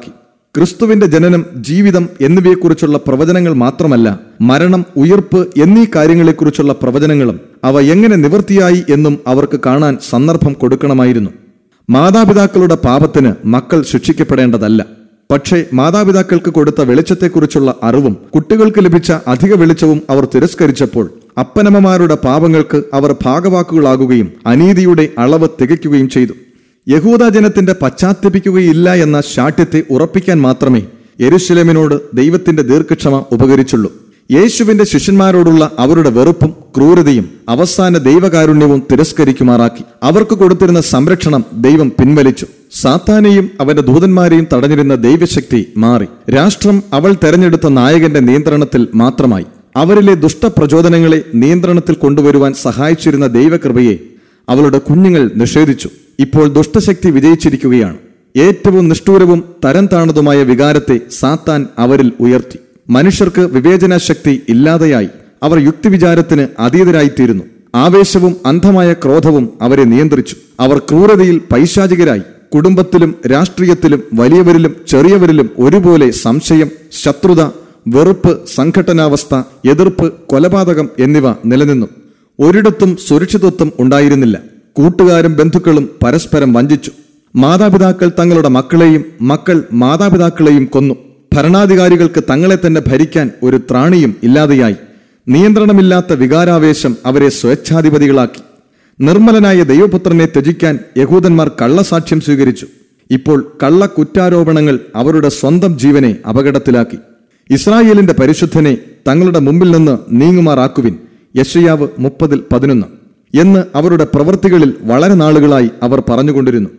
ക്രിസ്തുവിന്റെ ജനനം ജീവിതം എന്നിവയെക്കുറിച്ചുള്ള പ്രവചനങ്ങൾ മാത്രമല്ല മരണം ഉയർപ്പ് എന്നീ കാര്യങ്ങളെക്കുറിച്ചുള്ള പ്രവചനങ്ങളും അവ എങ്ങനെ നിവൃത്തിയായി എന്നും അവർക്ക് കാണാൻ സന്ദർഭം കൊടുക്കണമായിരുന്നു മാതാപിതാക്കളുടെ പാപത്തിന് മക്കൾ ശിക്ഷിക്കപ്പെടേണ്ടതല്ല പക്ഷേ മാതാപിതാക്കൾക്ക് കൊടുത്ത വെളിച്ചത്തെക്കുറിച്ചുള്ള അറിവും കുട്ടികൾക്ക് ലഭിച്ച അധിക വെളിച്ചവും അവർ തിരസ്കരിച്ചപ്പോൾ അപ്പനമ്മമാരുടെ പാപങ്ങൾക്ക് അവർ ഭാഗവാക്കുകളാകുകയും അനീതിയുടെ അളവ് തികയ്ക്കുകയും ചെയ്തു യഹൂദ ജനത്തിന്റെ പശ്ചാത്തപിക്കുകയില്ല എന്ന ശാഠ്യത്തെ ഉറപ്പിക്കാൻ മാത്രമേ യെരുശലേമിനോട് ദൈവത്തിന്റെ ദീർഘക്ഷമ ഉപകരിച്ചുള്ളൂ യേശുവിന്റെ ശിഷ്യന്മാരോടുള്ള അവരുടെ വെറുപ്പും ക്രൂരതയും അവസാന ദൈവകാരുണ്യവും തിരസ്കരിക്കുമാറാക്കി അവർക്ക് കൊടുത്തിരുന്ന സംരക്ഷണം ദൈവം പിൻവലിച്ചു സാത്താനെയും അവന്റെ ദൂതന്മാരെയും തടഞ്ഞിരുന്ന ദൈവശക്തി മാറി രാഷ്ട്രം അവൾ തെരഞ്ഞെടുത്ത നായകന്റെ നിയന്ത്രണത്തിൽ മാത്രമായി അവരിലെ ദുഷ്ടപ്രചോദനങ്ങളെ നിയന്ത്രണത്തിൽ കൊണ്ടുവരുവാൻ സഹായിച്ചിരുന്ന ദൈവകൃപയെ അവളുടെ കുഞ്ഞുങ്ങൾ നിഷേധിച്ചു ഇപ്പോൾ ദുഷ്ടശക്തി വിജയിച്ചിരിക്കുകയാണ് ഏറ്റവും നിഷ്ഠൂരവും തരം താണതുമായ വികാരത്തെ സാത്താൻ അവരിൽ ഉയർത്തി മനുഷ്യർക്ക് വിവേചന ശക്തി ഇല്ലാതെയായി അവർ യുക്തിവിചാരത്തിന് അതീതരായിത്തീരുന്നു ആവേശവും അന്ധമായ ക്രോധവും അവരെ നിയന്ത്രിച്ചു അവർ ക്രൂരതയിൽ പൈശാചികരായി കുടുംബത്തിലും രാഷ്ട്രീയത്തിലും വലിയവരിലും ചെറിയവരിലും ഒരുപോലെ സംശയം ശത്രുത വെറുപ്പ് സംഘട്ടനാവസ്ഥ എതിർപ്പ് കൊലപാതകം എന്നിവ നിലനിന്നു ഒരിടത്തും സുരക്ഷിതത്വം ഉണ്ടായിരുന്നില്ല കൂട്ടുകാരും ബന്ധുക്കളും പരസ്പരം വഞ്ചിച്ചു മാതാപിതാക്കൾ തങ്ങളുടെ മക്കളെയും മക്കൾ മാതാപിതാക്കളെയും കൊന്നു ഭരണാധികാരികൾക്ക് തങ്ങളെ തന്നെ ഭരിക്കാൻ ഒരു ത്രാണിയും ഇല്ലാതെയായി നിയന്ത്രണമില്ലാത്ത വികാരാവേശം അവരെ സ്വേച്ഛാധിപതികളാക്കി നിർമ്മലനായ ദൈവപുത്രനെ ത്യജിക്കാൻ യഹൂദന്മാർ കള്ളസാക്ഷ്യം സ്വീകരിച്ചു ഇപ്പോൾ കള്ള കുറ്റാരോപണങ്ങൾ അവരുടെ സ്വന്തം ജീവനെ അപകടത്തിലാക്കി ഇസ്രായേലിന്റെ പരിശുദ്ധനെ തങ്ങളുടെ മുമ്പിൽ നിന്ന് നീങ്ങുമാറാക്കുവിൻ യശയാവ് മുപ്പതിൽ പതിനൊന്ന് എന്ന് അവരുടെ പ്രവൃത്തികളിൽ വളരെ നാളുകളായി അവർ പറഞ്ഞുകൊണ്ടിരുന്നു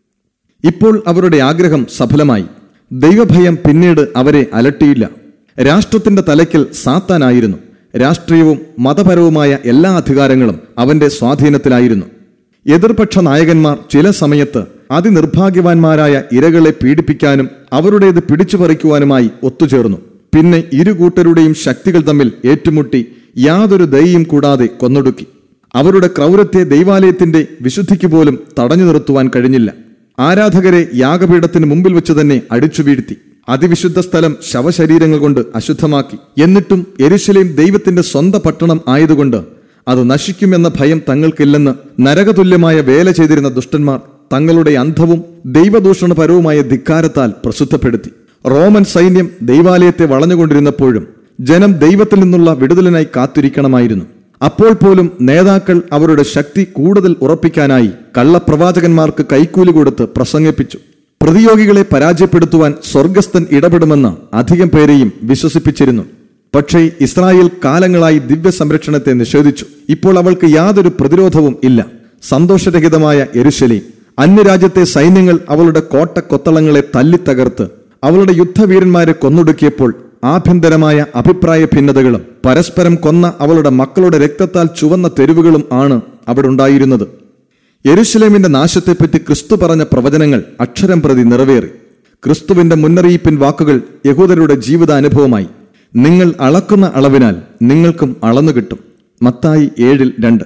ഇപ്പോൾ അവരുടെ ആഗ്രഹം സഫലമായി ദൈവഭയം പിന്നീട് അവരെ അലട്ടിയില്ല രാഷ്ട്രത്തിന്റെ തലയ്ക്കൽ സാത്താനായിരുന്നു രാഷ്ട്രീയവും മതപരവുമായ എല്ലാ അധികാരങ്ങളും അവന്റെ സ്വാധീനത്തിലായിരുന്നു എതിർപക്ഷ നായകന്മാർ ചില സമയത്ത് അതിനിർഭാഗ്യവാന്മാരായ ഇരകളെ പീഡിപ്പിക്കാനും അവരുടേത് പിടിച്ചുപറിക്കുവാനുമായി ഒത്തുചേർന്നു പിന്നെ ഇരു കൂട്ടരുടെയും ശക്തികൾ തമ്മിൽ ഏറ്റുമുട്ടി യാതൊരു ദയയും കൂടാതെ കൊന്നൊടുക്കി അവരുടെ ക്രൗരത്തെ ദൈവാലയത്തിന്റെ വിശുദ്ധിക്ക് പോലും തടഞ്ഞു നിർത്തുവാൻ കഴിഞ്ഞില്ല ആരാധകരെ യാഗപീഠത്തിന് മുമ്പിൽ വെച്ച് തന്നെ അടിച്ചു വീഴ്ത്തി അതിവിശുദ്ധ സ്ഥലം ശവശരീരങ്ങൾ കൊണ്ട് അശുദ്ധമാക്കി എന്നിട്ടും എരുശലേം ദൈവത്തിന്റെ സ്വന്തം പട്ടണം ആയതുകൊണ്ട് അത് നശിക്കുമെന്ന ഭയം തങ്ങൾക്കില്ലെന്ന് നരകതുല്യമായ വേല ചെയ്തിരുന്ന ദുഷ്ടന്മാർ തങ്ങളുടെ അന്ധവും ദൈവദൂഷണപരവുമായ ധിക്കാരത്താൽ പ്രസിദ്ധപ്പെടുത്തി റോമൻ സൈന്യം ദൈവാലയത്തെ വളഞ്ഞുകൊണ്ടിരുന്നപ്പോഴും ജനം ദൈവത്തിൽ നിന്നുള്ള വിടുതലിനായി കാത്തിരിക്കണമായിരുന്നു അപ്പോൾ പോലും നേതാക്കൾ അവരുടെ ശക്തി കൂടുതൽ ഉറപ്പിക്കാനായി കള്ളപ്രവാചകന്മാർക്ക് കൈക്കൂലി കൊടുത്ത് പ്രസംഗിപ്പിച്ചു പ്രതിയോഗികളെ പരാജയപ്പെടുത്തുവാൻ സ്വർഗസ്ഥൻ ഇടപെടുമെന്ന് അധികം പേരെയും വിശ്വസിപ്പിച്ചിരുന്നു പക്ഷേ ഇസ്രായേൽ കാലങ്ങളായി ദിവ്യ സംരക്ഷണത്തെ നിഷേധിച്ചു ഇപ്പോൾ അവൾക്ക് യാതൊരു പ്രതിരോധവും ഇല്ല സന്തോഷരഹിതമായ എരുശലി അന്യരാജ്യത്തെ സൈന്യങ്ങൾ അവളുടെ കോട്ടക്കൊത്തളങ്ങളെ തല്ലിത്തകർത്ത് അവളുടെ യുദ്ധവീരന്മാരെ കൊന്നൊടുക്കിയപ്പോൾ ആഭ്യന്തരമായ അഭിപ്രായ ഭിന്നതകളും പരസ്പരം കൊന്ന അവളുടെ മക്കളുടെ രക്തത്താൽ ചുവന്ന തെരുവുകളും ആണ് അവിടെ ഉണ്ടായിരുന്നത് യെരുശലേമിന്റെ നാശത്തെപ്പറ്റി ക്രിസ്തു പറഞ്ഞ പ്രവചനങ്ങൾ അക്ഷരം പ്രതി നിറവേറി ക്രിസ്തുവിന്റെ മുന്നറിയിപ്പിൻ വാക്കുകൾ യഹൂദരുടെ ജീവിതാനുഭവമായി നിങ്ങൾ അളക്കുന്ന അളവിനാൽ നിങ്ങൾക്കും അളന്നു കിട്ടും മത്തായി ഏഴിൽ രണ്ട്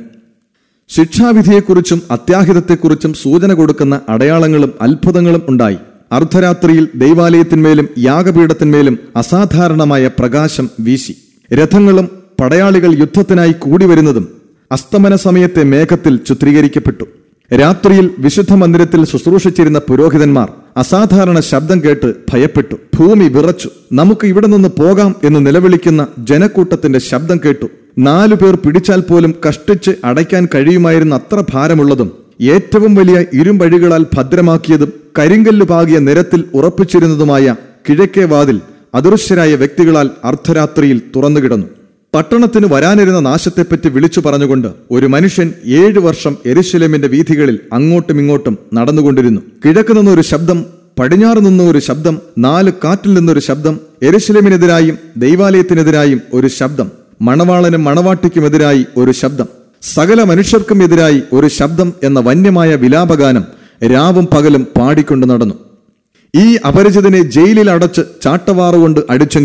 ശിക്ഷാവിധിയെക്കുറിച്ചും അത്യാഹിതത്തെക്കുറിച്ചും സൂചന കൊടുക്കുന്ന അടയാളങ്ങളും അത്ഭുതങ്ങളും ഉണ്ടായി അർദ്ധരാത്രിയിൽ ദൈവാലയത്തിന്മേലും യാഗപീഠത്തിന്മേലും അസാധാരണമായ പ്രകാശം വീശി രഥങ്ങളും പടയാളികൾ യുദ്ധത്തിനായി കൂടി വരുന്നതും അസ്തമന സമയത്തെ മേഘത്തിൽ ചിത്രീകരിക്കപ്പെട്ടു രാത്രിയിൽ വിശുദ്ധ മന്ദിരത്തിൽ ശുശ്രൂഷിച്ചിരുന്ന പുരോഹിതന്മാർ അസാധാരണ ശബ്ദം കേട്ട് ഭയപ്പെട്ടു ഭൂമി വിറച്ചു നമുക്ക് ഇവിടെ നിന്ന് പോകാം എന്ന് നിലവിളിക്കുന്ന ജനക്കൂട്ടത്തിന്റെ ശബ്ദം കേട്ടു നാലു പേർ പിടിച്ചാൽ പോലും കഷ്ടിച്ച് അടയ്ക്കാൻ കഴിയുമായിരുന്ന അത്ര ഭാരമുള്ളതും ഏറ്റവും വലിയ ഇരുമ്പഴികളാൽ ഭദ്രമാക്കിയതും കരിങ്കല്ല് പാകിയ നിരത്തിൽ ഉറപ്പിച്ചിരുന്നതുമായ കിഴക്കേ വാതിൽ അദൃശ്യരായ വ്യക്തികളാൽ അർദ്ധരാത്രിയിൽ തുറന്നുകിടന്നു പട്ടണത്തിന് വരാനിരുന്ന നാശത്തെപ്പറ്റി വിളിച്ചു പറഞ്ഞുകൊണ്ട് ഒരു മനുഷ്യൻ ഏഴു വർഷം എരുശലേമിന്റെ വീഥികളിൽ അങ്ങോട്ടും ഇങ്ങോട്ടും നടന്നുകൊണ്ടിരുന്നു കിഴക്ക് നിന്നൊരു ശബ്ദം പടിഞ്ഞാറ് നിന്ന് ഒരു ശബ്ദം നാല് കാറ്റിൽ നിന്നൊരു ശബ്ദം എരുശലേമിനെതിരായും ദൈവാലയത്തിനെതിരായും ഒരു ശബ്ദം മണവാളനും മണവാട്ടിക്കുമെതിരായി ഒരു ശബ്ദം സകല മനുഷ്യർക്കും എതിരായി ഒരു ശബ്ദം എന്ന വന്യമായ വിലാപഗാനം രാവും പകലും പാടിക്കൊണ്ട് നടന്നു ഈ അപരിചിതനെ ജയിലിൽ അടച്ച് ചാട്ടവാറുകൊണ്ട് അടിച്ചെങ്കിലും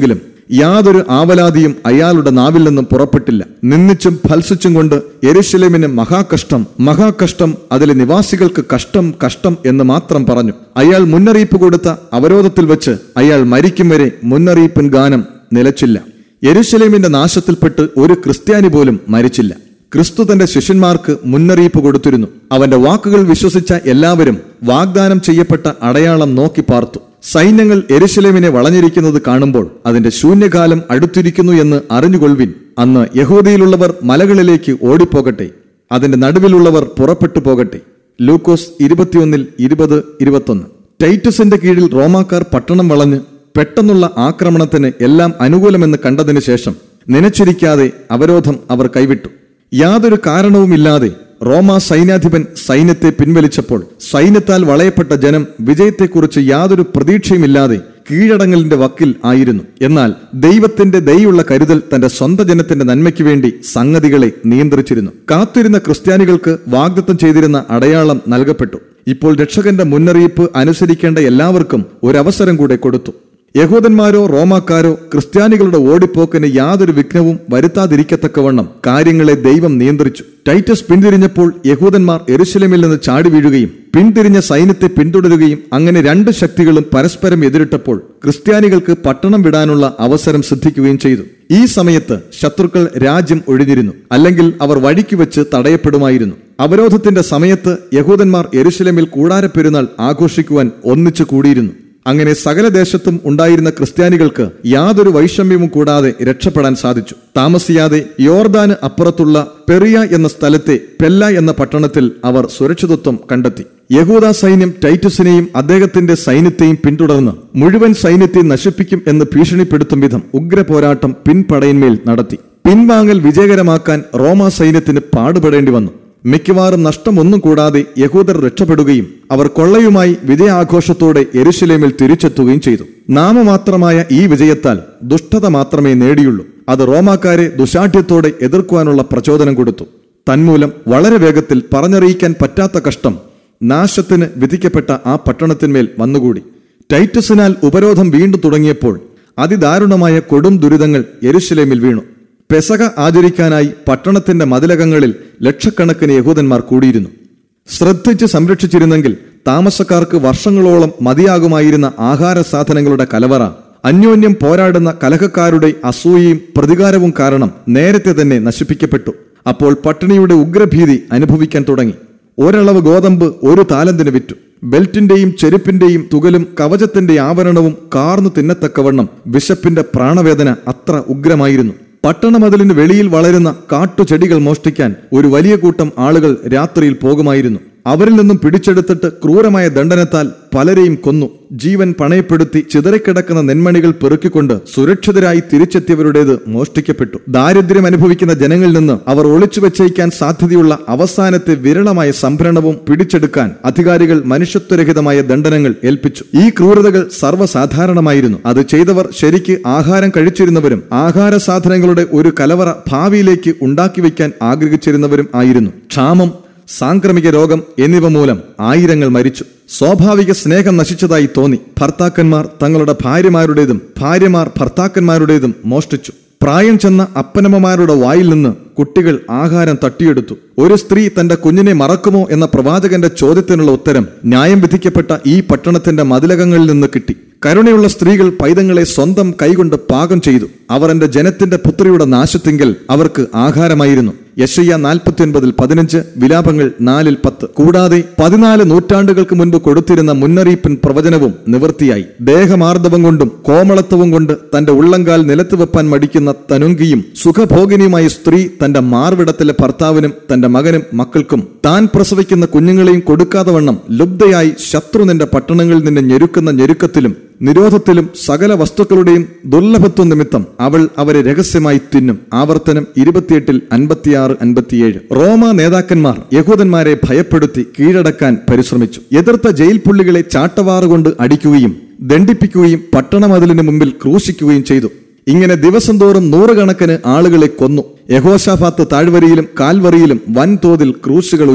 യാതൊരു ആവലാതിയും അയാളുടെ നാവിൽ നിന്നും പുറപ്പെട്ടില്ല നിന്നിച്ചും ഫൽസിച്ചും കൊണ്ട് എരുശലേമിന് മഹാകഷ്ടം മഹാകഷ്ടം അതിലെ നിവാസികൾക്ക് കഷ്ടം കഷ്ടം എന്ന് മാത്രം പറഞ്ഞു അയാൾ മുന്നറിയിപ്പ് കൊടുത്ത അവരോധത്തിൽ വെച്ച് അയാൾ മരിക്കും വരെ മുന്നറിയിപ്പിൻ ഗാനം നിലച്ചില്ല യെരുശലേമിന്റെ നാശത്തിൽപ്പെട്ട് ഒരു ക്രിസ്ത്യാനി പോലും മരിച്ചില്ല ക്രിസ്തു തന്റെ ശിഷ്യന്മാർക്ക് മുന്നറിയിപ്പ് കൊടുത്തിരുന്നു അവന്റെ വാക്കുകൾ വിശ്വസിച്ച എല്ലാവരും വാഗ്ദാനം ചെയ്യപ്പെട്ട അടയാളം നോക്കി പാർത്തു സൈന്യങ്ങൾ എരുശലേമിനെ വളഞ്ഞിരിക്കുന്നത് കാണുമ്പോൾ അതിന്റെ ശൂന്യകാലം അടുത്തിരിക്കുന്നു എന്ന് അറിഞ്ഞുകൊള്ളുവിൻ അന്ന് യഹൂദയിലുള്ളവർ മലകളിലേക്ക് ഓടിപ്പോകട്ടെ അതിന്റെ നടുവിലുള്ളവർ പുറപ്പെട്ടു പോകട്ടെ ലൂക്കോസ് ഇരുപത്തിയൊന്നിൽ ഇരുപത് ഇരുപത്തൊന്ന് ടൈറ്റസിന്റെ കീഴിൽ റോമാക്കാർ പട്ടണം വളഞ്ഞ് പെട്ടെന്നുള്ള ആക്രമണത്തിന് എല്ലാം അനുകൂലമെന്ന് കണ്ടതിനു ശേഷം നനച്ചിരിക്കാതെ അവരോധം അവർ കൈവിട്ടു യാതൊരു കാരണവുമില്ലാതെ റോമ സൈന്യാധിപൻ സൈന്യത്തെ പിൻവലിച്ചപ്പോൾ സൈന്യത്താൽ വളയപ്പെട്ട ജനം വിജയത്തെക്കുറിച്ച് യാതൊരു പ്രതീക്ഷയുമില്ലാതെ കീഴടങ്ങലിന്റെ വക്കിൽ ആയിരുന്നു എന്നാൽ ദൈവത്തിന്റെ ദയുള്ള കരുതൽ തന്റെ സ്വന്തം ജനത്തിന്റെ നന്മയ്ക്ക് വേണ്ടി സംഗതികളെ നിയന്ത്രിച്ചിരുന്നു കാത്തിരുന്ന ക്രിസ്ത്യാനികൾക്ക് വാഗ്ദത്തം ചെയ്തിരുന്ന അടയാളം നൽകപ്പെട്ടു ഇപ്പോൾ രക്ഷകന്റെ മുന്നറിയിപ്പ് അനുസരിക്കേണ്ട എല്ലാവർക്കും ഒരവസരം കൂടെ കൊടുത്തു യഹൂദന്മാരോ റോമാക്കാരോ ക്രിസ്ത്യാനികളുടെ ഓടിപ്പോക്കിന് യാതൊരു വിഘ്നവും വരുത്താതിരിക്കത്തക്കവണ്ണം കാര്യങ്ങളെ ദൈവം നിയന്ത്രിച്ചു ടൈറ്റസ് പിന്തിരിഞ്ഞപ്പോൾ യഹൂദന്മാർ എരുശലമിൽ നിന്ന് ചാടി വീഴുകയും പിന്തിരിഞ്ഞ സൈന്യത്തെ പിന്തുടരുകയും അങ്ങനെ രണ്ട് ശക്തികളും പരസ്പരം എതിരിട്ടപ്പോൾ ക്രിസ്ത്യാനികൾക്ക് പട്ടണം വിടാനുള്ള അവസരം സിദ്ധിക്കുകയും ചെയ്തു ഈ സമയത്ത് ശത്രുക്കൾ രാജ്യം ഒഴിഞ്ഞിരുന്നു അല്ലെങ്കിൽ അവർ വഴിക്ക് വെച്ച് തടയപ്പെടുമായിരുന്നു അവരോധത്തിന്റെ സമയത്ത് യഹൂദന്മാർ എരുശലമിൽ കൂടാരപ്പെരുന്നാൾ ആഘോഷിക്കുവാൻ ഒന്നിച്ചു കൂടിയിരുന്നു അങ്ങനെ സകല ദേശത്തും ഉണ്ടായിരുന്ന ക്രിസ്ത്യാനികൾക്ക് യാതൊരു വൈഷമ്യവും കൂടാതെ രക്ഷപ്പെടാൻ സാധിച്ചു താമസിയാതെ യോർദാന് അപ്പുറത്തുള്ള പെറിയ എന്ന സ്ഥലത്തെ പെല്ല എന്ന പട്ടണത്തിൽ അവർ സുരക്ഷിതത്വം കണ്ടെത്തി യഹൂദ സൈന്യം ടൈറ്റസിനെയും അദ്ദേഹത്തിന്റെ സൈന്യത്തെയും പിന്തുടർന്ന് മുഴുവൻ സൈന്യത്തെ നശിപ്പിക്കും എന്ന് ഭീഷണിപ്പെടുത്തും വിധം ഉഗ്ര പോരാട്ടം പിൻപടയിന്മേൽ നടത്തി പിൻവാങ്ങൽ വിജയകരമാക്കാൻ റോമ സൈന്യത്തിന് പാടുപെടേണ്ടി വന്നു മിക്കവാറും നഷ്ടമൊന്നും കൂടാതെ യഹൂദർ രക്ഷപ്പെടുകയും അവർ കൊള്ളയുമായി വിജയാഘോഷത്തോടെ എരുശലേമിൽ തിരിച്ചെത്തുകയും ചെയ്തു നാമമാത്രമായ ഈ വിജയത്താൽ ദുഷ്ടത മാത്രമേ നേടിയുള്ളൂ അത് റോമാക്കാരെ ദുശാഠ്യത്തോടെ എതിർക്കുവാനുള്ള പ്രചോദനം കൊടുത്തു തന്മൂലം വളരെ വേഗത്തിൽ പറഞ്ഞറിയിക്കാൻ പറ്റാത്ത കഷ്ടം നാശത്തിന് വിധിക്കപ്പെട്ട ആ പട്ടണത്തിന്മേൽ വന്നുകൂടി ടൈറ്റസിനാൽ ഉപരോധം വീണ്ടും തുടങ്ങിയപ്പോൾ അതിദാരുണമായ കൊടും ദുരിതങ്ങൾ എരുശലേമിൽ വീണു പെസക ആചരിക്കാനായി പട്ടണത്തിന്റെ മതിലകങ്ങളിൽ ലക്ഷക്കണക്കിന് യഹൂദന്മാർ കൂടിയിരുന്നു ശ്രദ്ധിച്ച് സംരക്ഷിച്ചിരുന്നെങ്കിൽ താമസക്കാർക്ക് വർഷങ്ങളോളം മതിയാകുമായിരുന്ന ആഹാര സാധനങ്ങളുടെ കലവറ അന്യോന്യം പോരാടുന്ന കലഹക്കാരുടെ അസൂയയും പ്രതികാരവും കാരണം നേരത്തെ തന്നെ നശിപ്പിക്കപ്പെട്ടു അപ്പോൾ പട്ടിണിയുടെ ഉഗ്രഭീതി അനുഭവിക്കാൻ തുടങ്ങി ഒരളവ് ഗോതമ്പ് ഒരു താലന്തിന് വിറ്റു ബെൽറ്റിന്റെയും ചെരുപ്പിന്റെയും തുകലും കവചത്തിന്റെ ആവരണവും കാർന്നു തിന്നത്തക്കവണ്ണം വിശപ്പിന്റെ പ്രാണവേദന അത്ര ഉഗ്രമായിരുന്നു പട്ടണമതിലിന് വെളിയിൽ വളരുന്ന കാട്ടുചെടികൾ മോഷ്ടിക്കാൻ ഒരു വലിയ കൂട്ടം ആളുകൾ രാത്രിയിൽ പോകുമായിരുന്നു അവരിൽ നിന്നും പിടിച്ചെടുത്തിട്ട് ക്രൂരമായ ദണ്ഡനത്താൽ പലരെയും കൊന്നു ജീവൻ പണയപ്പെടുത്തി ചിതറിക്കിടക്കുന്ന നെന്മണികൾ പെറുക്കിക്കൊണ്ട് സുരക്ഷിതരായി തിരിച്ചെത്തിയവരുടേത് മോഷ്ടിക്കപ്പെട്ടു ദാരിദ്ര്യം അനുഭവിക്കുന്ന ജനങ്ങളിൽ നിന്ന് അവർ ഒളിച്ചു വെച്ചേക്കാൻ സാധ്യതയുള്ള അവസാനത്തെ വിരളമായ സംഭരണവും പിടിച്ചെടുക്കാൻ അധികാരികൾ മനുഷ്യത്വരഹിതമായ ദണ്ഡനങ്ങൾ ഏൽപ്പിച്ചു ഈ ക്രൂരതകൾ സർവ്വസാധാരണമായിരുന്നു അത് ചെയ്തവർ ശരിക്ക് ആഹാരം കഴിച്ചിരുന്നവരും ആഹാര സാധനങ്ങളുടെ ഒരു കലവറ ഭാവിയിലേക്ക് ഉണ്ടാക്കി വയ്ക്കാൻ ആഗ്രഹിച്ചിരുന്നവരും ആയിരുന്നു ക്ഷാമം സാംക്രമിക രോഗം എന്നിവ മൂലം ആയിരങ്ങൾ മരിച്ചു സ്വാഭാവിക സ്നേഹം നശിച്ചതായി തോന്നി ഭർത്താക്കന്മാർ തങ്ങളുടെ ഭാര്യമാരുടേതും ഭാര്യമാർ ഭർത്താക്കന്മാരുടേതും മോഷ്ടിച്ചു പ്രായം ചെന്ന അപ്പനമ്മമാരുടെ വായിൽ നിന്ന് കുട്ടികൾ ആഹാരം തട്ടിയെടുത്തു ഒരു സ്ത്രീ തന്റെ കുഞ്ഞിനെ മറക്കുമോ എന്ന പ്രവാചകന്റെ ചോദ്യത്തിനുള്ള ഉത്തരം ന്യായം വിധിക്കപ്പെട്ട ഈ പട്ടണത്തിന്റെ മതിലകങ്ങളിൽ നിന്ന് കിട്ടി കരുണയുള്ള സ്ത്രീകൾ പൈതങ്ങളെ സ്വന്തം കൈകൊണ്ട് പാകം ചെയ്തു അവർ എന്റെ ജനത്തിന്റെ പുത്രിയുടെ നാശത്തിങ്കൽ അവർക്ക് ആഹാരമായിരുന്നു യശയ്യ നാൽപ്പത്തി ഒൻപതിൽ പതിനഞ്ച് വിലാപങ്ങൾ നാലിൽ പത്ത് കൂടാതെ പതിനാല് നൂറ്റാണ്ടുകൾക്ക് മുൻപ് കൊടുത്തിരുന്ന മുന്നറിയിപ്പിൻ പ്രവചനവും നിവൃത്തിയായി ദേഹമാർദ്ദവം കൊണ്ടും കോമളത്വവും കൊണ്ട് തന്റെ ഉള്ളങ്കാൽ നിലത്ത് വെപ്പാൻ മടിക്കുന്ന തനുങ്കിയും സുഖഭോഗിനിയുമായ സ്ത്രീ തന്റെ മാർവിടത്തിലെ ഭർത്താവിനും തന്റെ മകനും മക്കൾക്കും താൻ പ്രസവിക്കുന്ന കുഞ്ഞുങ്ങളെയും കൊടുക്കാതെ വണ്ണം ലുബ്ധയായി ശത്രു നിന്റെ പട്ടണങ്ങളിൽ നിന്ന് ഞെരുക്കുന്ന ഞെരുക്കത്തിലും നിരോധത്തിലും സകല വസ്തുക്കളുടെയും ദുർലഭത്വം നിമിത്തം അവൾ അവരെ രഹസ്യമായി തിന്നും ആവർത്തനം ഇരുപത്തിയെട്ടിൽ അൻപത്തിയാറ് അൻപത്തിയേഴ് റോമ നേതാക്കന്മാർ യഹൂദന്മാരെ ഭയപ്പെടുത്തി കീഴടക്കാൻ പരിശ്രമിച്ചു എതിർത്ത ജയിൽ പുള്ളികളെ ചാട്ടവാറുകൊണ്ട് അടിക്കുകയും ദണ്ഡിപ്പിക്കുകയും പട്ടണമതിലിന് മുമ്പിൽ ക്രൂശിക്കുകയും ചെയ്തു ഇങ്ങനെ ദിവസം തോറും നൂറുകണക്കിന് ആളുകളെ കൊന്നു യഹോഷാഫാത്ത് താഴ്വരയിലും കാൽവറിയിലും വൻതോതിൽ ക്രൂശുകൾ ഉയർന്നു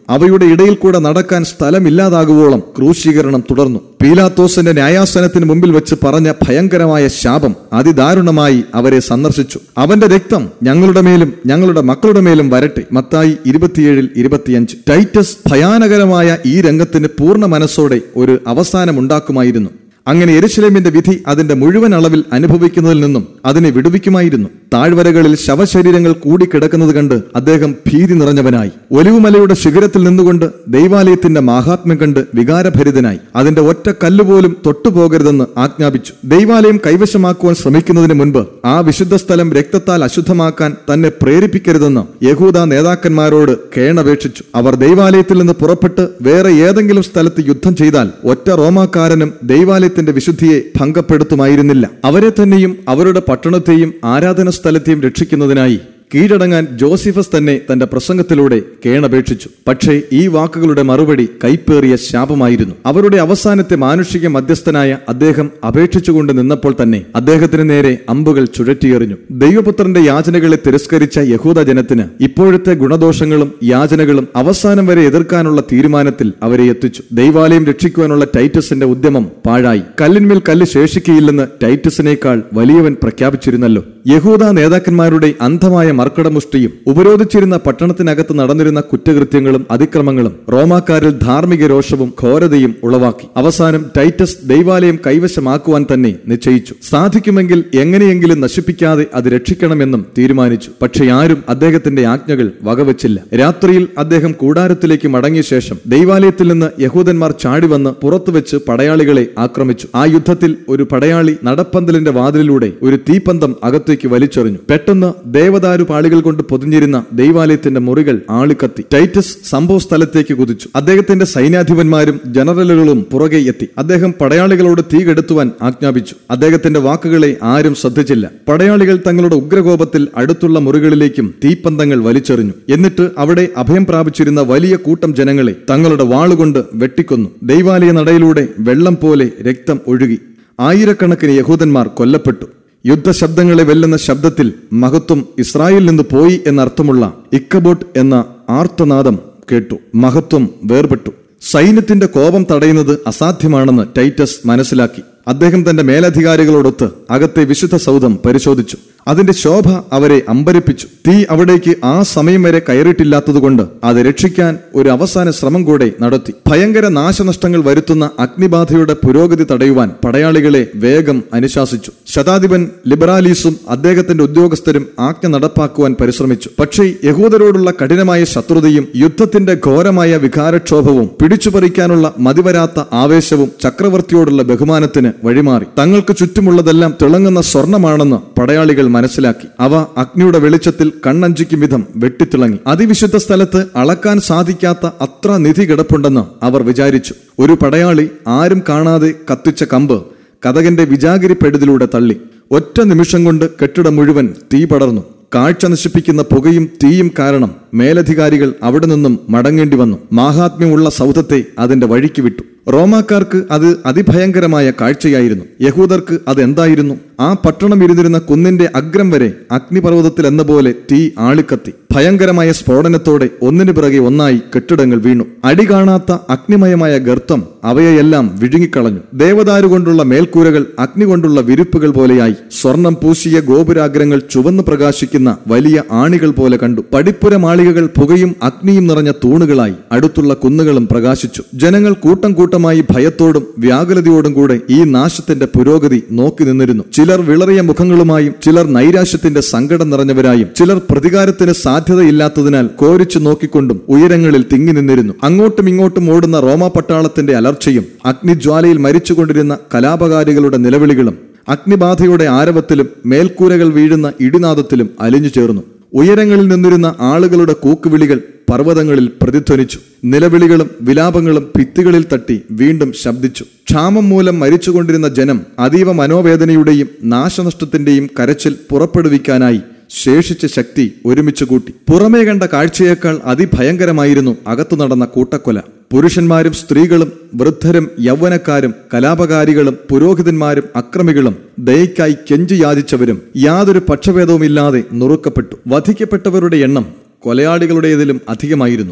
അവയുടെ ഇടയിൽ കൂടെ നടക്കാൻ സ്ഥലമില്ലാതാകുവോളം ക്രൂശീകരണം തുടർന്നു പീലാത്തോസിന്റെ ന്യായാസനത്തിന് മുമ്പിൽ വെച്ച് പറഞ്ഞ ഭയങ്കരമായ ശാപം അതിദാരുണമായി അവരെ സന്ദർശിച്ചു അവന്റെ രക്തം ഞങ്ങളുടെ മേലും ഞങ്ങളുടെ മക്കളുടെ മേലും വരട്ടെ മത്തായി ഇരുപത്തിയേഴിൽ ഇരുപത്തിയഞ്ച് ടൈറ്റസ് ഭയാനകരമായ ഈ രംഗത്തിന് പൂർണ്ണ മനസ്സോടെ ഒരു അവസാനമുണ്ടാക്കുമായിരുന്നു അങ്ങനെ എരുശലേമിന്റെ വിധി അതിന്റെ മുഴുവൻ അളവിൽ അനുഭവിക്കുന്നതിൽ നിന്നും അതിനെ വിടുവിക്കുമായിരുന്നു താഴ്വരകളിൽ ശവശരീരങ്ങൾ കൂടിക്കിടക്കുന്നത് കണ്ട് അദ്ദേഹം ഭീതി നിറഞ്ഞവനായി ഒലിവുമലയുടെ ശിഖരത്തിൽ നിന്നുകൊണ്ട് ദൈവാലയത്തിന്റെ മാഹാത്മ്യം കണ്ട് വികാരഭരിതനായി അതിന്റെ ഒറ്റ കല്ലുപോലും തൊട്ടുപോകരുതെന്ന് ആജ്ഞാപിച്ചു ദൈവാലയം കൈവശമാക്കുവാൻ ശ്രമിക്കുന്നതിന് മുൻപ് ആ വിശുദ്ധ സ്ഥലം രക്തത്താൽ അശുദ്ധമാക്കാൻ തന്നെ പ്രേരിപ്പിക്കരുതെന്ന് യഹൂദ നേതാക്കന്മാരോട് കേണപേക്ഷിച്ചു അവർ ദൈവാലയത്തിൽ നിന്ന് പുറപ്പെട്ട് വേറെ ഏതെങ്കിലും സ്ഥലത്ത് യുദ്ധം ചെയ്താൽ ഒറ്റ റോമാക്കാരനും ദൈവാലയത്തിന്റെ വിശുദ്ധിയെ ഭംഗപ്പെടുത്തുമായിരുന്നില്ല അവരെ തന്നെയും അവരുടെ പട്ടണത്തെയും ആരാധന സ്ഥലത്തെയും രക്ഷിക്കുന്നതിനായി കീഴടങ്ങാൻ ജോസിഫസ് തന്നെ തന്റെ പ്രസംഗത്തിലൂടെ കേണപേക്ഷിച്ചു പക്ഷേ ഈ വാക്കുകളുടെ മറുപടി കൈപ്പേറിയ ശാപമായിരുന്നു അവരുടെ അവസാനത്തെ മാനുഷിക മധ്യസ്ഥനായ അദ്ദേഹം അപേക്ഷിച്ചുകൊണ്ട് നിന്നപ്പോൾ തന്നെ അദ്ദേഹത്തിന് നേരെ അമ്പുകൾ ചുഴറ്റിയെറിഞ്ഞു ദൈവപുത്രന്റെ യാചനകളെ തിരസ്കരിച്ച യഹൂദ ജനത്തിന് ഇപ്പോഴത്തെ ഗുണദോഷങ്ങളും യാചനകളും അവസാനം വരെ എതിർക്കാനുള്ള തീരുമാനത്തിൽ അവരെ എത്തിച്ചു ദൈവാലയം രക്ഷിക്കുവാനുള്ള ടൈറ്റസിന്റെ ഉദ്യമം പാഴായി കല്ലിന്മേൽ കല്ല് ശേഷിക്കയില്ലെന്ന് ടൈറ്റസിനേക്കാൾ വലിയവൻ പ്രഖ്യാപിച്ചിരുന്നല്ലോ യഹൂദ നേതാക്കന്മാരുടെ അന്ധമായ മർക്കടമുഷ്ടിയും ഉപരോധിച്ചിരുന്ന പട്ടണത്തിനകത്ത് നടന്നിരുന്ന കുറ്റകൃത്യങ്ങളും അതിക്രമങ്ങളും റോമാക്കാരിൽ ധാർമ്മിക രോഷവും ഘോരതയും ഉളവാക്കി അവസാനം ടൈറ്റസ് ദൈവാലയം കൈവശമാക്കുവാൻ തന്നെ നിശ്ചയിച്ചു സാധിക്കുമെങ്കിൽ എങ്ങനെയെങ്കിലും നശിപ്പിക്കാതെ അത് രക്ഷിക്കണമെന്നും തീരുമാനിച്ചു പക്ഷെ ആരും അദ്ദേഹത്തിന്റെ ആജ്ഞകൾ വകവച്ചില്ല രാത്രിയിൽ അദ്ദേഹം കൂടാരത്തിലേക്ക് മടങ്ങിയ ശേഷം ദൈവാലയത്തിൽ നിന്ന് യഹൂദന്മാർ ചാടിവന്ന് പുറത്തുവെച്ച് പടയാളികളെ ആക്രമിച്ചു ആ യുദ്ധത്തിൽ ഒരു പടയാളി നടപ്പന്തലിന്റെ വാതിലിലൂടെ ഒരു തീപ്പന്തം അകത്തേക്ക് വലിച്ചെറിഞ്ഞു പെട്ടെന്ന് ദേവദാരു പാളികൾ കൊണ്ട് പൊതിഞ്ഞിരുന്ന ദൈവാലയത്തിന്റെ മുറികൾ ആളിക്കത്തി ടൈറ്റസ് സംഭവ സ്ഥലത്തേക്ക് കുതിച്ചു അദ്ദേഹത്തിന്റെ സൈന്യാധിപന്മാരും ജനറലുകളും പുറകെ എത്തി അദ്ദേഹം പടയാളികളോട് തീ കെടുത്തുവാൻ ആജ്ഞാപിച്ചു അദ്ദേഹത്തിന്റെ വാക്കുകളെ ആരും ശ്രദ്ധിച്ചില്ല പടയാളികൾ തങ്ങളുടെ ഉഗ്രകോപത്തിൽ അടുത്തുള്ള മുറികളിലേക്കും തീപ്പന്തങ്ങൾ വലിച്ചെറിഞ്ഞു എന്നിട്ട് അവിടെ അഭയം പ്രാപിച്ചിരുന്ന വലിയ കൂട്ടം ജനങ്ങളെ തങ്ങളുടെ വാളുകൊണ്ട് വെട്ടിക്കൊന്നു ദൈവാലയ നടയിലൂടെ വെള്ളം പോലെ രക്തം ഒഴുകി ആയിരക്കണക്കിന് യഹൂദന്മാർ കൊല്ലപ്പെട്ടു യുദ്ധശബ്ദങ്ങളെ വെല്ലുന്ന ശബ്ദത്തിൽ മഹത്വം ഇസ്രായേലിൽ നിന്ന് പോയി എന്നർത്ഥമുള്ള ഇക്കബോട്ട് എന്ന ആർത്തനാദം കേട്ടു മഹത്വം വേർപെട്ടു സൈന്യത്തിന്റെ കോപം തടയുന്നത് അസാധ്യമാണെന്ന് ടൈറ്റസ് മനസ്സിലാക്കി അദ്ദേഹം തന്റെ മേലധികാരികളോടൊത്ത് അകത്തെ വിശുദ്ധ സൗധം പരിശോധിച്ചു അതിന്റെ ശോഭ അവരെ അമ്പരിപ്പിച്ചു തീ അവിടേക്ക് ആ സമയം വരെ കയറിയിട്ടില്ലാത്തതുകൊണ്ട് അത് രക്ഷിക്കാൻ ഒരു അവസാന ശ്രമം കൂടെ നടത്തി ഭയങ്കര നാശനഷ്ടങ്ങൾ വരുത്തുന്ന അഗ്നിബാധയുടെ പുരോഗതി തടയുവാൻ പടയാളികളെ വേഗം അനുശാസിച്ചു ശതാധിപൻ ലിബറാലീസും അദ്ദേഹത്തിന്റെ ഉദ്യോഗസ്ഥരും ആജ്ഞ നടപ്പാക്കുവാൻ പരിശ്രമിച്ചു പക്ഷേ യഹൂദരോടുള്ള കഠിനമായ ശത്രുതയും യുദ്ധത്തിന്റെ ഘോരമായ വികാരക്ഷോഭവും പിടിച്ചുപറിക്കാനുള്ള മതിവരാത്ത ആവേശവും ചക്രവർത്തിയോടുള്ള ബഹുമാനത്തിന് വഴിമാറി തങ്ങൾക്ക് ചുറ്റുമുള്ളതെല്ലാം തിളങ്ങുന്ന സ്വർണമാണെന്ന് പടയാളികൾ മനസ്സിലാക്കി അവ അഗ്നിയുടെ വെളിച്ചത്തിൽ കണ്ണഞ്ചിക്കും വിധം വെട്ടിത്തിളങ്ങി അതിവിശുദ്ധ സ്ഥലത്ത് അളക്കാൻ സാധിക്കാത്ത അത്ര നിധി കിടപ്പുണ്ടെന്ന് അവർ വിചാരിച്ചു ഒരു പടയാളി ആരും കാണാതെ കത്തിച്ച കമ്പ് കഥകന്റെ വിജാഗിരിപ്പെടുതിലൂടെ തള്ളി ഒറ്റ നിമിഷം കൊണ്ട് കെട്ടിടം മുഴുവൻ തീ പടർന്നു കാഴ്ച നശിപ്പിക്കുന്ന പുകയും തീയും കാരണം മേലധികാരികൾ അവിടെ നിന്നും മടങ്ങേണ്ടി വന്നു മാഹാത്മ്യമുള്ള സൗധത്തെ അതിന്റെ വഴിക്ക് വിട്ടു റോമാക്കാർക്ക് അത് അതിഭയങ്കരമായ കാഴ്ചയായിരുന്നു യഹൂദർക്ക് അത് എന്തായിരുന്നു ആ പട്ടണം ഇരുന്നിരുന്ന കുന്നിന്റെ അഗ്രം വരെ അഗ്നിപർവ്വതത്തിൽ എന്ന പോലെ തീ ആളിക്കത്തി ഭയങ്കരമായ സ്ഫോടനത്തോടെ ഒന്നിനു പിറകെ ഒന്നായി കെട്ടിടങ്ങൾ വീണു അടി കാണാത്ത അഗ്നിമയമായ ഗർത്തം അവയെല്ലാം വിഴുങ്ങിക്കളഞ്ഞു ദേവദാരു കൊണ്ടുള്ള മേൽക്കൂരകൾ അഗ്നി കൊണ്ടുള്ള വിരിപ്പുകൾ പോലെയായി സ്വർണം പൂശിയ ഗോപുരാഗ്രങ്ങൾ ചുവന്നു പ്രകാശിക്കുന്ന വലിയ ആണികൾ പോലെ കണ്ടു പടിപ്പുര മാളികകൾ പുകയും അഗ്നിയും നിറഞ്ഞ തൂണുകളായി അടുത്തുള്ള കുന്നുകളും പ്രകാശിച്ചു ജനങ്ങൾ കൂട്ടം കൂട്ടമായി ഭയത്തോടും വ്യാകുലതയോടും കൂടെ ഈ നാശത്തിന്റെ പുരോഗതി നോക്കി നിന്നിരുന്നു ചിലർ വിളറിയ മുഖങ്ങളുമായും ചിലർ നൈരാശ്യത്തിന്റെ സങ്കടം നിറഞ്ഞവരായും ചിലർ പ്രതികാരത്തിന് സാധ്യതയില്ലാത്തതിനാൽ കോരിച്ചു നോക്കിക്കൊണ്ടും ഉയരങ്ങളിൽ തിങ്ങി നിന്നിരുന്നു അങ്ങോട്ടും ഇങ്ങോട്ടും ഓടുന്ന റോമാ പട്ടാളത്തിന്റെ അലർച്ചയും അഗ്നിജ്വാലയിൽ മരിച്ചുകൊണ്ടിരുന്ന കലാപകാരികളുടെ നിലവിളികളും അഗ്നിബാധയുടെ ആരവത്തിലും മേൽക്കൂരകൾ വീഴുന്ന ഇടിനാദത്തിലും അലിഞ്ഞു ചേർന്നു ഉയരങ്ങളിൽ നിന്നിരുന്ന ആളുകളുടെ കൂക്കുവിളികൾ പർവ്വതങ്ങളിൽ പ്രതിധ്വനിച്ചു നിലവിളികളും വിലാപങ്ങളും ഭിത്തികളിൽ തട്ടി വീണ്ടും ശബ്ദിച്ചു ക്ഷാമം മൂലം മരിച്ചുകൊണ്ടിരുന്ന ജനം അതീവ മനോവേദനയുടെയും നാശനഷ്ടത്തിന്റെയും കരച്ചിൽ പുറപ്പെടുവിക്കാനായി ശേഷിച്ച ശക്തി ഒരുമിച്ച് കൂട്ടി പുറമേ കണ്ട കാഴ്ചയേക്കാൾ അതിഭയങ്കരമായിരുന്നു അകത്തു നടന്ന കൂട്ടക്കൊല പുരുഷന്മാരും സ്ത്രീകളും വൃദ്ധരും യൗവനക്കാരും കലാപകാരികളും പുരോഹിതന്മാരും അക്രമികളും ദയക്കായി കെഞ്ചി യാചിച്ചവരും യാതൊരു പക്ഷഭേദവുമില്ലാതെ നുറുക്കപ്പെട്ടു വധിക്കപ്പെട്ടവരുടെ എണ്ണം കൊലയാളികളുടേതിലും അധികമായിരുന്നു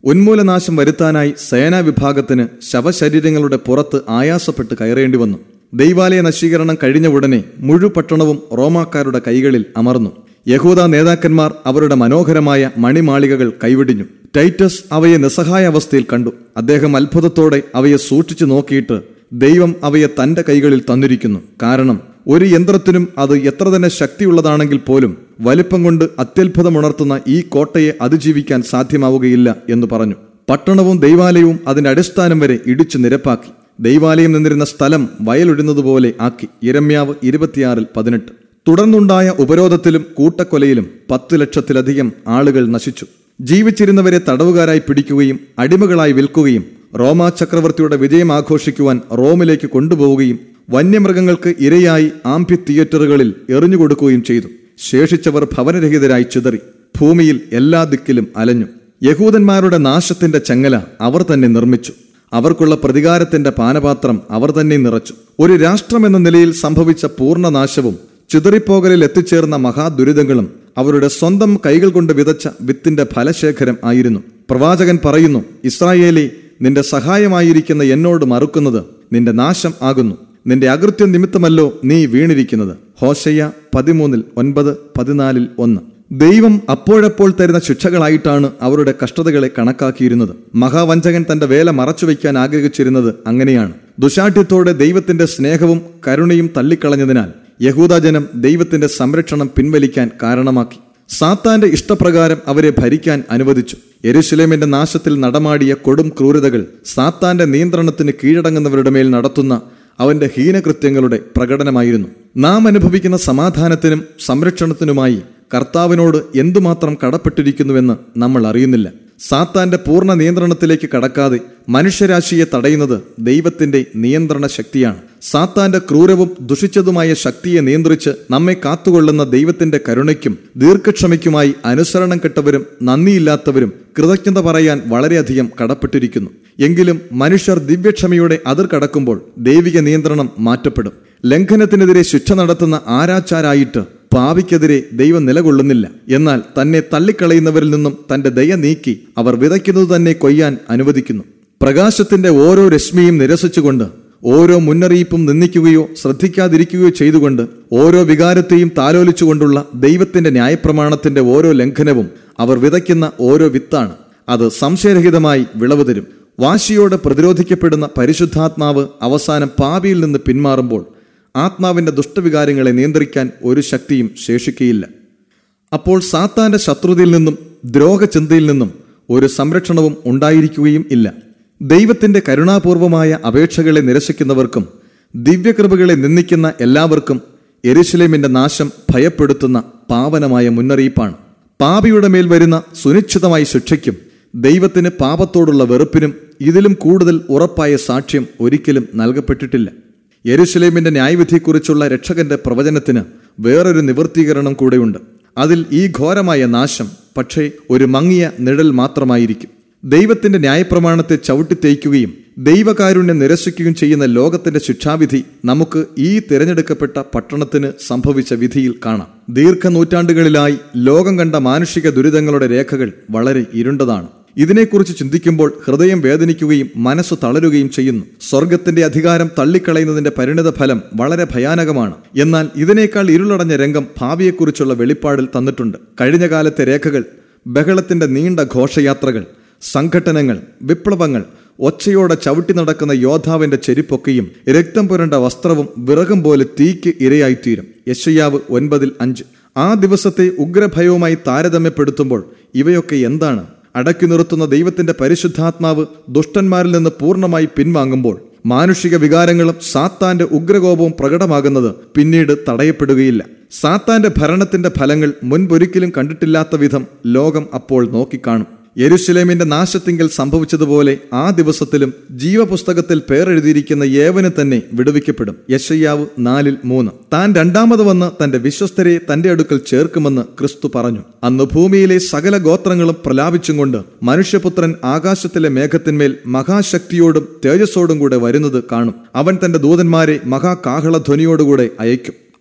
ഉന്മൂലനാശം വരുത്താനായി സേനാ വിഭാഗത്തിന് ശവശരീരങ്ങളുടെ പുറത്ത് ആയാസപ്പെട്ട് കയറേണ്ടി വന്നു ദൈവാലയ നശീകരണം കഴിഞ്ഞ ഉടനെ മുഴുപട്ടണവും റോമാക്കാരുടെ കൈകളിൽ അമർന്നു യഹൂദ നേതാക്കന്മാർ അവരുടെ മനോഹരമായ മണിമാളികകൾ കൈവിടിഞ്ഞു ടൈറ്റസ് അവയെ നിസ്സഹായ അവസ്ഥയിൽ കണ്ടു അദ്ദേഹം അത്ഭുതത്തോടെ അവയെ സൂക്ഷിച്ചു നോക്കിയിട്ട് ദൈവം അവയെ തന്റെ കൈകളിൽ തന്നിരിക്കുന്നു കാരണം ഒരു യന്ത്രത്തിനും അത് എത്ര തന്നെ ശക്തിയുള്ളതാണെങ്കിൽ പോലും വലിപ്പം കൊണ്ട് അത്യത്ഭുതമുണർത്തുന്ന ഈ കോട്ടയെ അതിജീവിക്കാൻ സാധ്യമാവുകയില്ല എന്ന് പറഞ്ഞു പട്ടണവും ദൈവാലയവും അതിന്റെ അടിസ്ഥാനം വരെ ഇടിച്ചു നിരപ്പാക്കി ദൈവാലയം നിന്നിരുന്ന സ്ഥലം വയലൊഴുന്നതുപോലെ ആക്കി ഇരമ്യാവ് ഇരുപത്തിയാറിൽ പതിനെട്ട് തുടർന്നുണ്ടായ ഉപരോധത്തിലും കൂട്ടക്കൊലയിലും പത്ത് ലക്ഷത്തിലധികം ആളുകൾ നശിച്ചു ജീവിച്ചിരുന്നവരെ തടവുകാരായി പിടിക്കുകയും അടിമകളായി വിൽക്കുകയും റോമാ ചക്രവർത്തിയുടെ വിജയം ആഘോഷിക്കുവാൻ റോമിലേക്ക് കൊണ്ടുപോവുകയും വന്യമൃഗങ്ങൾക്ക് ഇരയായി ആംഫി തിയേറ്ററുകളിൽ എറിഞ്ഞുകൊടുക്കുകയും ചെയ്തു ശേഷിച്ചവർ ഭവനരഹിതരായി ചിതറി ഭൂമിയിൽ എല്ലാ ദിക്കിലും അലഞ്ഞു യഹൂദന്മാരുടെ നാശത്തിന്റെ ചങ്ങല അവർ തന്നെ നിർമ്മിച്ചു അവർക്കുള്ള പ്രതികാരത്തിന്റെ പാനപാത്രം അവർ തന്നെ നിറച്ചു ഒരു രാഷ്ട്രമെന്ന നിലയിൽ സംഭവിച്ച പൂർണ്ണനാശവും ചിതറിപ്പോകലിൽ എത്തിച്ചേർന്ന മഹാദുരിതങ്ങളും അവരുടെ സ്വന്തം കൈകൾ കൊണ്ട് വിതച്ച വിത്തിന്റെ ഫലശേഖരം ആയിരുന്നു പ്രവാചകൻ പറയുന്നു ഇസ്രായേലി നിന്റെ സഹായമായിരിക്കുന്ന എന്നോട് മറുക്കുന്നത് നിന്റെ നാശം ആകുന്നു നിന്റെ അകൃത്യം നിമിത്തമല്ലോ നീ വീണിരിക്കുന്നത് ഹോശയ്യ പതിമൂന്നിൽ ഒൻപത് പതിനാലിൽ ഒന്ന് ദൈവം അപ്പോഴപ്പോൾ തരുന്ന ശിക്ഷകളായിട്ടാണ് അവരുടെ കഷ്ടതകളെ കണക്കാക്കിയിരുന്നത് മഹാവഞ്ചകൻ തന്റെ വേല മറച്ചുവെക്കാൻ ആഗ്രഹിച്ചിരുന്നത് അങ്ങനെയാണ് ദുശാഠ്യത്തോടെ ദൈവത്തിന്റെ സ്നേഹവും കരുണയും തള്ളിക്കളഞ്ഞതിനാൽ യഹൂദജനം ദൈവത്തിന്റെ സംരക്ഷണം പിൻവലിക്കാൻ കാരണമാക്കി സാത്താന്റെ ഇഷ്ടപ്രകാരം അവരെ ഭരിക്കാൻ അനുവദിച്ചു എരുശലേമിന്റെ നാശത്തിൽ നടമാടിയ കൊടും ക്രൂരതകൾ സാത്താന്റെ നിയന്ത്രണത്തിന് കീഴടങ്ങുന്നവരുടെ മേൽ നടത്തുന്ന അവന്റെ ഹീനകൃത്യങ്ങളുടെ പ്രകടനമായിരുന്നു നാം അനുഭവിക്കുന്ന സമാധാനത്തിനും സംരക്ഷണത്തിനുമായി കർത്താവിനോട് എന്തുമാത്രം കടപ്പെട്ടിരിക്കുന്നുവെന്ന് നമ്മൾ അറിയുന്നില്ല സാത്താന്റെ പൂർണ്ണ നിയന്ത്രണത്തിലേക്ക് കടക്കാതെ മനുഷ്യരാശിയെ തടയുന്നത് ദൈവത്തിന്റെ നിയന്ത്രണ ശക്തിയാണ് സാത്താന്റെ ക്രൂരവും ദുഷിച്ചതുമായ ശക്തിയെ നിയന്ത്രിച്ച് നമ്മെ കാത്തുകൊള്ളുന്ന ദൈവത്തിന്റെ കരുണയ്ക്കും ദീർഘക്ഷമയ്ക്കുമായി അനുസരണം കെട്ടവരും നന്ദിയില്ലാത്തവരും കൃതജ്ഞത പറയാൻ വളരെയധികം കടപ്പെട്ടിരിക്കുന്നു എങ്കിലും മനുഷ്യർ ദിവ്യക്ഷമയുടെ അതിർ കടക്കുമ്പോൾ ദൈവിക നിയന്ത്രണം മാറ്റപ്പെടും ലംഘനത്തിനെതിരെ ശിക്ഷ നടത്തുന്ന ആരാച്ചാരായിട്ട് പാവിക്കെതിരെ ദൈവം നിലകൊള്ളുന്നില്ല എന്നാൽ തന്നെ തള്ളിക്കളയുന്നവരിൽ നിന്നും തന്റെ ദയ നീക്കി അവർ വിതയ്ക്കുന്നത് തന്നെ കൊയ്യാൻ അനുവദിക്കുന്നു പ്രകാശത്തിന്റെ ഓരോ രശ്മിയും നിരസിച്ചുകൊണ്ട് ഓരോ മുന്നറിയിപ്പും നിന്ദിക്കുകയോ ശ്രദ്ധിക്കാതിരിക്കുകയോ ചെയ്തുകൊണ്ട് ഓരോ വികാരത്തെയും താലോലിച്ചുകൊണ്ടുള്ള ദൈവത്തിന്റെ ന്യായപ്രമാണത്തിന്റെ ഓരോ ലംഘനവും അവർ വിതയ്ക്കുന്ന ഓരോ വിത്താണ് അത് സംശയരഹിതമായി വിളവ് തരും വാശിയോടെ പ്രതിരോധിക്കപ്പെടുന്ന പരിശുദ്ധാത്മാവ് അവസാനം പാപിയിൽ നിന്ന് പിന്മാറുമ്പോൾ ആത്മാവിന്റെ ദുഷ്ടവികാരങ്ങളെ നിയന്ത്രിക്കാൻ ഒരു ശക്തിയും ശേഷിക്കുകയില്ല അപ്പോൾ സാത്താന്റെ ശത്രുതയിൽ നിന്നും ദ്രോഹചിന്തയിൽ നിന്നും ഒരു സംരക്ഷണവും ഉണ്ടായിരിക്കുകയും ഇല്ല ദൈവത്തിന്റെ കരുണാപൂർവമായ അപേക്ഷകളെ നിരസിക്കുന്നവർക്കും ദിവ്യകൃപകളെ നിന്ദിക്കുന്ന എല്ലാവർക്കും എരുശലേമിന്റെ നാശം ഭയപ്പെടുത്തുന്ന പാവനമായ മുന്നറിയിപ്പാണ് പാപിയുടെ മേൽ വരുന്ന സുനിശ്ചിതമായ ശിക്ഷയ്ക്കും ദൈവത്തിന് പാപത്തോടുള്ള വെറുപ്പിനും ഇതിലും കൂടുതൽ ഉറപ്പായ സാക്ഷ്യം ഒരിക്കലും നൽകപ്പെട്ടിട്ടില്ല യെരുശലേമിന്റെ ന്യായവിധിയെക്കുറിച്ചുള്ള രക്ഷകന്റെ പ്രവചനത്തിന് വേറൊരു നിവൃത്തീകരണം കൂടെയുണ്ട് അതിൽ ഈ ഘോരമായ നാശം പക്ഷേ ഒരു മങ്ങിയ നിഴൽ മാത്രമായിരിക്കും ദൈവത്തിന്റെ ന്യായപ്രമാണത്തെ ചവിട്ടിത്തേയ്ക്കുകയും ദൈവകാരുണ്യം നിരസിക്കുകയും ചെയ്യുന്ന ലോകത്തിന്റെ ശിക്ഷാവിധി നമുക്ക് ഈ തിരഞ്ഞെടുക്കപ്പെട്ട പട്ടണത്തിന് സംഭവിച്ച വിധിയിൽ കാണാം ദീർഘനൂറ്റാണ്ടുകളിലായി ലോകം കണ്ട മാനുഷിക ദുരിതങ്ങളുടെ രേഖകൾ വളരെ ഇരുണ്ടതാണ് ഇതിനെക്കുറിച്ച് ചിന്തിക്കുമ്പോൾ ഹൃദയം വേദനിക്കുകയും മനസ്സ് തളരുകയും ചെയ്യുന്നു സ്വർഗത്തിന്റെ അധികാരം തള്ളിക്കളയുന്നതിന്റെ പരിണിത ഫലം വളരെ ഭയാനകമാണ് എന്നാൽ ഇതിനേക്കാൾ ഇരുളടഞ്ഞ രംഗം ഭാവിയെക്കുറിച്ചുള്ള വെളിപ്പാടിൽ തന്നിട്ടുണ്ട് കഴിഞ്ഞ കാലത്തെ രേഖകൾ ബഹളത്തിന്റെ നീണ്ട ഘോഷയാത്രകൾ സംഘട്ടനങ്ങൾ വിപ്ലവങ്ങൾ ഒച്ചയോടെ ചവിട്ടി നടക്കുന്ന യോദ്ധാവിന്റെ ചെരിപ്പൊക്കെയും രക്തം പുരണ്ട വസ്ത്രവും വിറകും പോലെ തീക്ക് ഇരയായിത്തീരും യശയ്യാവ് ഒൻപതിൽ അഞ്ച് ആ ദിവസത്തെ ഉഗ്രഭയവുമായി താരതമ്യപ്പെടുത്തുമ്പോൾ ഇവയൊക്കെ എന്താണ് അടക്കി നിർത്തുന്ന ദൈവത്തിന്റെ പരിശുദ്ധാത്മാവ് ദുഷ്ടന്മാരിൽ നിന്ന് പൂർണ്ണമായി പിൻവാങ്ങുമ്പോൾ മാനുഷിക വികാരങ്ങളും സാത്താന്റെ ഉഗ്രകോപവും പ്രകടമാകുന്നത് പിന്നീട് തടയപ്പെടുകയില്ല സാത്താന്റെ ഭരണത്തിന്റെ ഫലങ്ങൾ മുൻപൊരിക്കലും കണ്ടിട്ടില്ലാത്ത വിധം ലോകം അപ്പോൾ നോക്കിക്കാണും യെരുശലേമിന്റെ നാശത്തിങ്കൽ സംഭവിച്ചതുപോലെ ആ ദിവസത്തിലും ജീവപുസ്തകത്തിൽ പേരെഴുതിയിരിക്കുന്ന ഏവന് തന്നെ വിടുവിക്കപ്പെടും യശയ്യാവ് നാലിൽ മൂന്ന് താൻ രണ്ടാമത് വന്ന് തന്റെ വിശ്വസ്തരെ തന്റെ അടുക്കൽ ചേർക്കുമെന്ന് ക്രിസ്തു പറഞ്ഞു അന്ന് ഭൂമിയിലെ സകല ഗോത്രങ്ങളും പ്രലാപിച്ചും കൊണ്ട് മനുഷ്യപുത്രൻ ആകാശത്തിലെ മേഘത്തിന്മേൽ മഹാശക്തിയോടും തേജസ്സോടും കൂടെ വരുന്നത് കാണും അവൻ തന്റെ ദൂതന്മാരെ മഹാകാഹളധ്വനിയോടുകൂടെ അയക്കും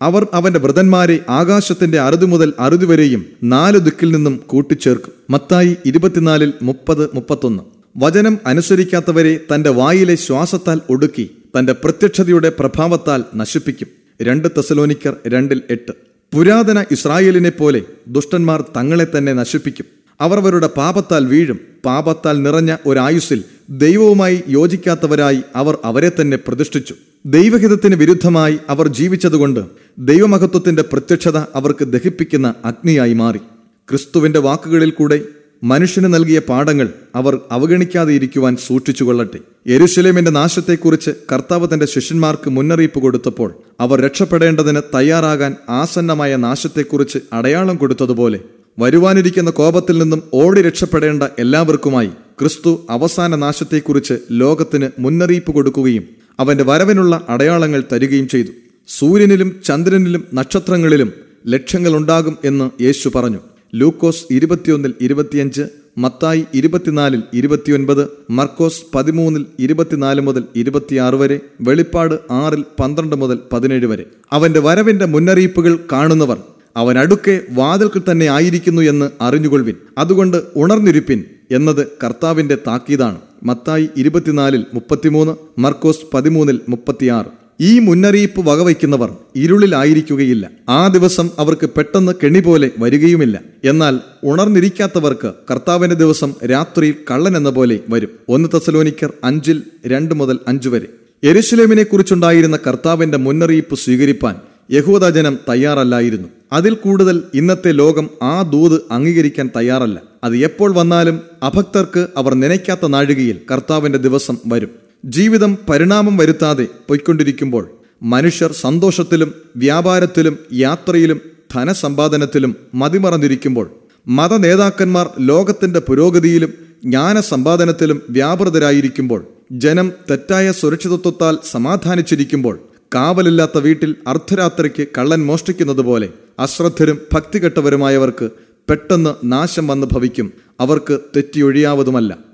അവർ അവന്റെ വ്രതന്മാരെ ആകാശത്തിന്റെ അറുതി മുതൽ അറുതി വരെയും നാലു ദിക്കിൽ നിന്നും കൂട്ടിച്ചേർക്കും മത്തായി ഇരുപത്തിനാലിൽ മുപ്പത് മുപ്പത്തൊന്ന് വചനം അനുസരിക്കാത്തവരെ തന്റെ വായിലെ ശ്വാസത്താൽ ഒടുക്കി തന്റെ പ്രത്യക്ഷതയുടെ പ്രഭാവത്താൽ നശിപ്പിക്കും രണ്ട് തെസലോനിക്കർ രണ്ടിൽ എട്ട് പുരാതന ഇസ്രായേലിനെ പോലെ ദുഷ്ടന്മാർ തങ്ങളെ തന്നെ നശിപ്പിക്കും അവർ അവരുടെ പാപത്താൽ വീഴും പാപത്താൽ നിറഞ്ഞ ഒരായുസ്സിൽ ദൈവവുമായി യോജിക്കാത്തവരായി അവർ അവരെ തന്നെ പ്രതിഷ്ഠിച്ചു ദൈവഹിതത്തിന് വിരുദ്ധമായി അവർ ജീവിച്ചതുകൊണ്ട് ദൈവമഹത്വത്തിന്റെ പ്രത്യക്ഷത അവർക്ക് ദഹിപ്പിക്കുന്ന അഗ്നിയായി മാറി ക്രിസ്തുവിന്റെ വാക്കുകളിൽ കൂടെ മനുഷ്യന് നൽകിയ പാഠങ്ങൾ അവർ അവഗണിക്കാതെ ഇരിക്കുവാൻ സൂക്ഷിച്ചുകൊള്ളട്ടെ യെരുശലേമിന്റെ നാശത്തെക്കുറിച്ച് കർത്താവ് തന്റെ ശിഷ്യന്മാർക്ക് മുന്നറിയിപ്പ് കൊടുത്തപ്പോൾ അവർ രക്ഷപ്പെടേണ്ടതിന് തയ്യാറാകാൻ ആസന്നമായ നാശത്തെക്കുറിച്ച് അടയാളം കൊടുത്തതുപോലെ വരുവാനിരിക്കുന്ന കോപത്തിൽ നിന്നും ഓടി രക്ഷപ്പെടേണ്ട എല്ലാവർക്കുമായി ക്രിസ്തു അവസാന നാശത്തെക്കുറിച്ച് ലോകത്തിന് മുന്നറിയിപ്പ് കൊടുക്കുകയും അവന്റെ വരവിനുള്ള അടയാളങ്ങൾ തരികയും ചെയ്തു സൂര്യനിലും ചന്ദ്രനിലും നക്ഷത്രങ്ങളിലും ലക്ഷ്യങ്ങളുണ്ടാകും എന്ന് യേശു പറഞ്ഞു ലൂക്കോസ് ഇരുപത്തിയൊന്നിൽ ഇരുപത്തിയഞ്ച് മത്തായി ഇരുപത്തിനാലിൽ ഇരുപത്തിയൊൻപത് മർക്കോസ് പതിമൂന്നിൽ ഇരുപത്തിനാല് മുതൽ ഇരുപത്തിയാറ് വരെ വെളിപ്പാട് ആറിൽ പന്ത്രണ്ട് മുതൽ പതിനേഴ് വരെ അവന്റെ വരവിന്റെ മുന്നറിയിപ്പുകൾ കാണുന്നവർ അവൻ അടുക്കെ വാതിൽക്കിൽ തന്നെ ആയിരിക്കുന്നു എന്ന് അറിഞ്ഞുകൊള്ളുവിൻ അതുകൊണ്ട് ഉണർന്നിരിപ്പിൻ എന്നത് കർത്താവിന്റെ താക്കീതാണ് മത്തായി ഇരുപത്തിനാലിൽ മുപ്പത്തിമൂന്ന് മർക്കോസ് പതിമൂന്നിൽ മുപ്പത്തിയാറ് ഈ മുന്നറിയിപ്പ് വകവയ്ക്കുന്നവർ ഇരുളിലായിരിക്കുകയില്ല ആ ദിവസം അവർക്ക് പെട്ടെന്ന് കെണി പോലെ വരികയുമില്ല എന്നാൽ ഉണർന്നിരിക്കാത്തവർക്ക് കർത്താവിന്റെ ദിവസം രാത്രിയിൽ കള്ളൻ എന്ന പോലെ വരും ഒന്ന് തസലോനിക്കർ അഞ്ചിൽ രണ്ട് മുതൽ അഞ്ചു വരെ എരുശലേമിനെ കുറിച്ചുണ്ടായിരുന്ന കർത്താവിന്റെ മുന്നറിയിപ്പ് സ്വീകരിപ്പാൻ യഹൂദജനം തയ്യാറല്ലായിരുന്നു അതിൽ കൂടുതൽ ഇന്നത്തെ ലോകം ആ ദൂത് അംഗീകരിക്കാൻ തയ്യാറല്ല അത് എപ്പോൾ വന്നാലും അഭക്തർക്ക് അവർ നനയ്ക്കാത്ത നാഴികയിൽ കർത്താവിന്റെ ദിവസം വരും ജീവിതം പരിണാമം വരുത്താതെ പൊയ്ക്കൊണ്ടിരിക്കുമ്പോൾ മനുഷ്യർ സന്തോഷത്തിലും വ്യാപാരത്തിലും യാത്രയിലും ധനസമ്പാദനത്തിലും മതിമറന്നിരിക്കുമ്പോൾ മതനേതാക്കന്മാർ ലോകത്തിന്റെ പുരോഗതിയിലും ജ്ഞാനസമ്പാദനത്തിലും വ്യാപൃതരായിരിക്കുമ്പോൾ ജനം തെറ്റായ സുരക്ഷിതത്വത്താൽ സമാധാനിച്ചിരിക്കുമ്പോൾ കാവലില്ലാത്ത വീട്ടിൽ അർദ്ധരാത്രിക്ക് കള്ളൻ മോഷ്ടിക്കുന്നത് പോലെ അശ്രദ്ധരും ഭക്തികെട്ടവരുമായവർക്ക് പെട്ടെന്ന് നാശം വന്ന് ഭവിക്കും അവർക്ക് തെറ്റിയൊഴിയാവതുമല്ല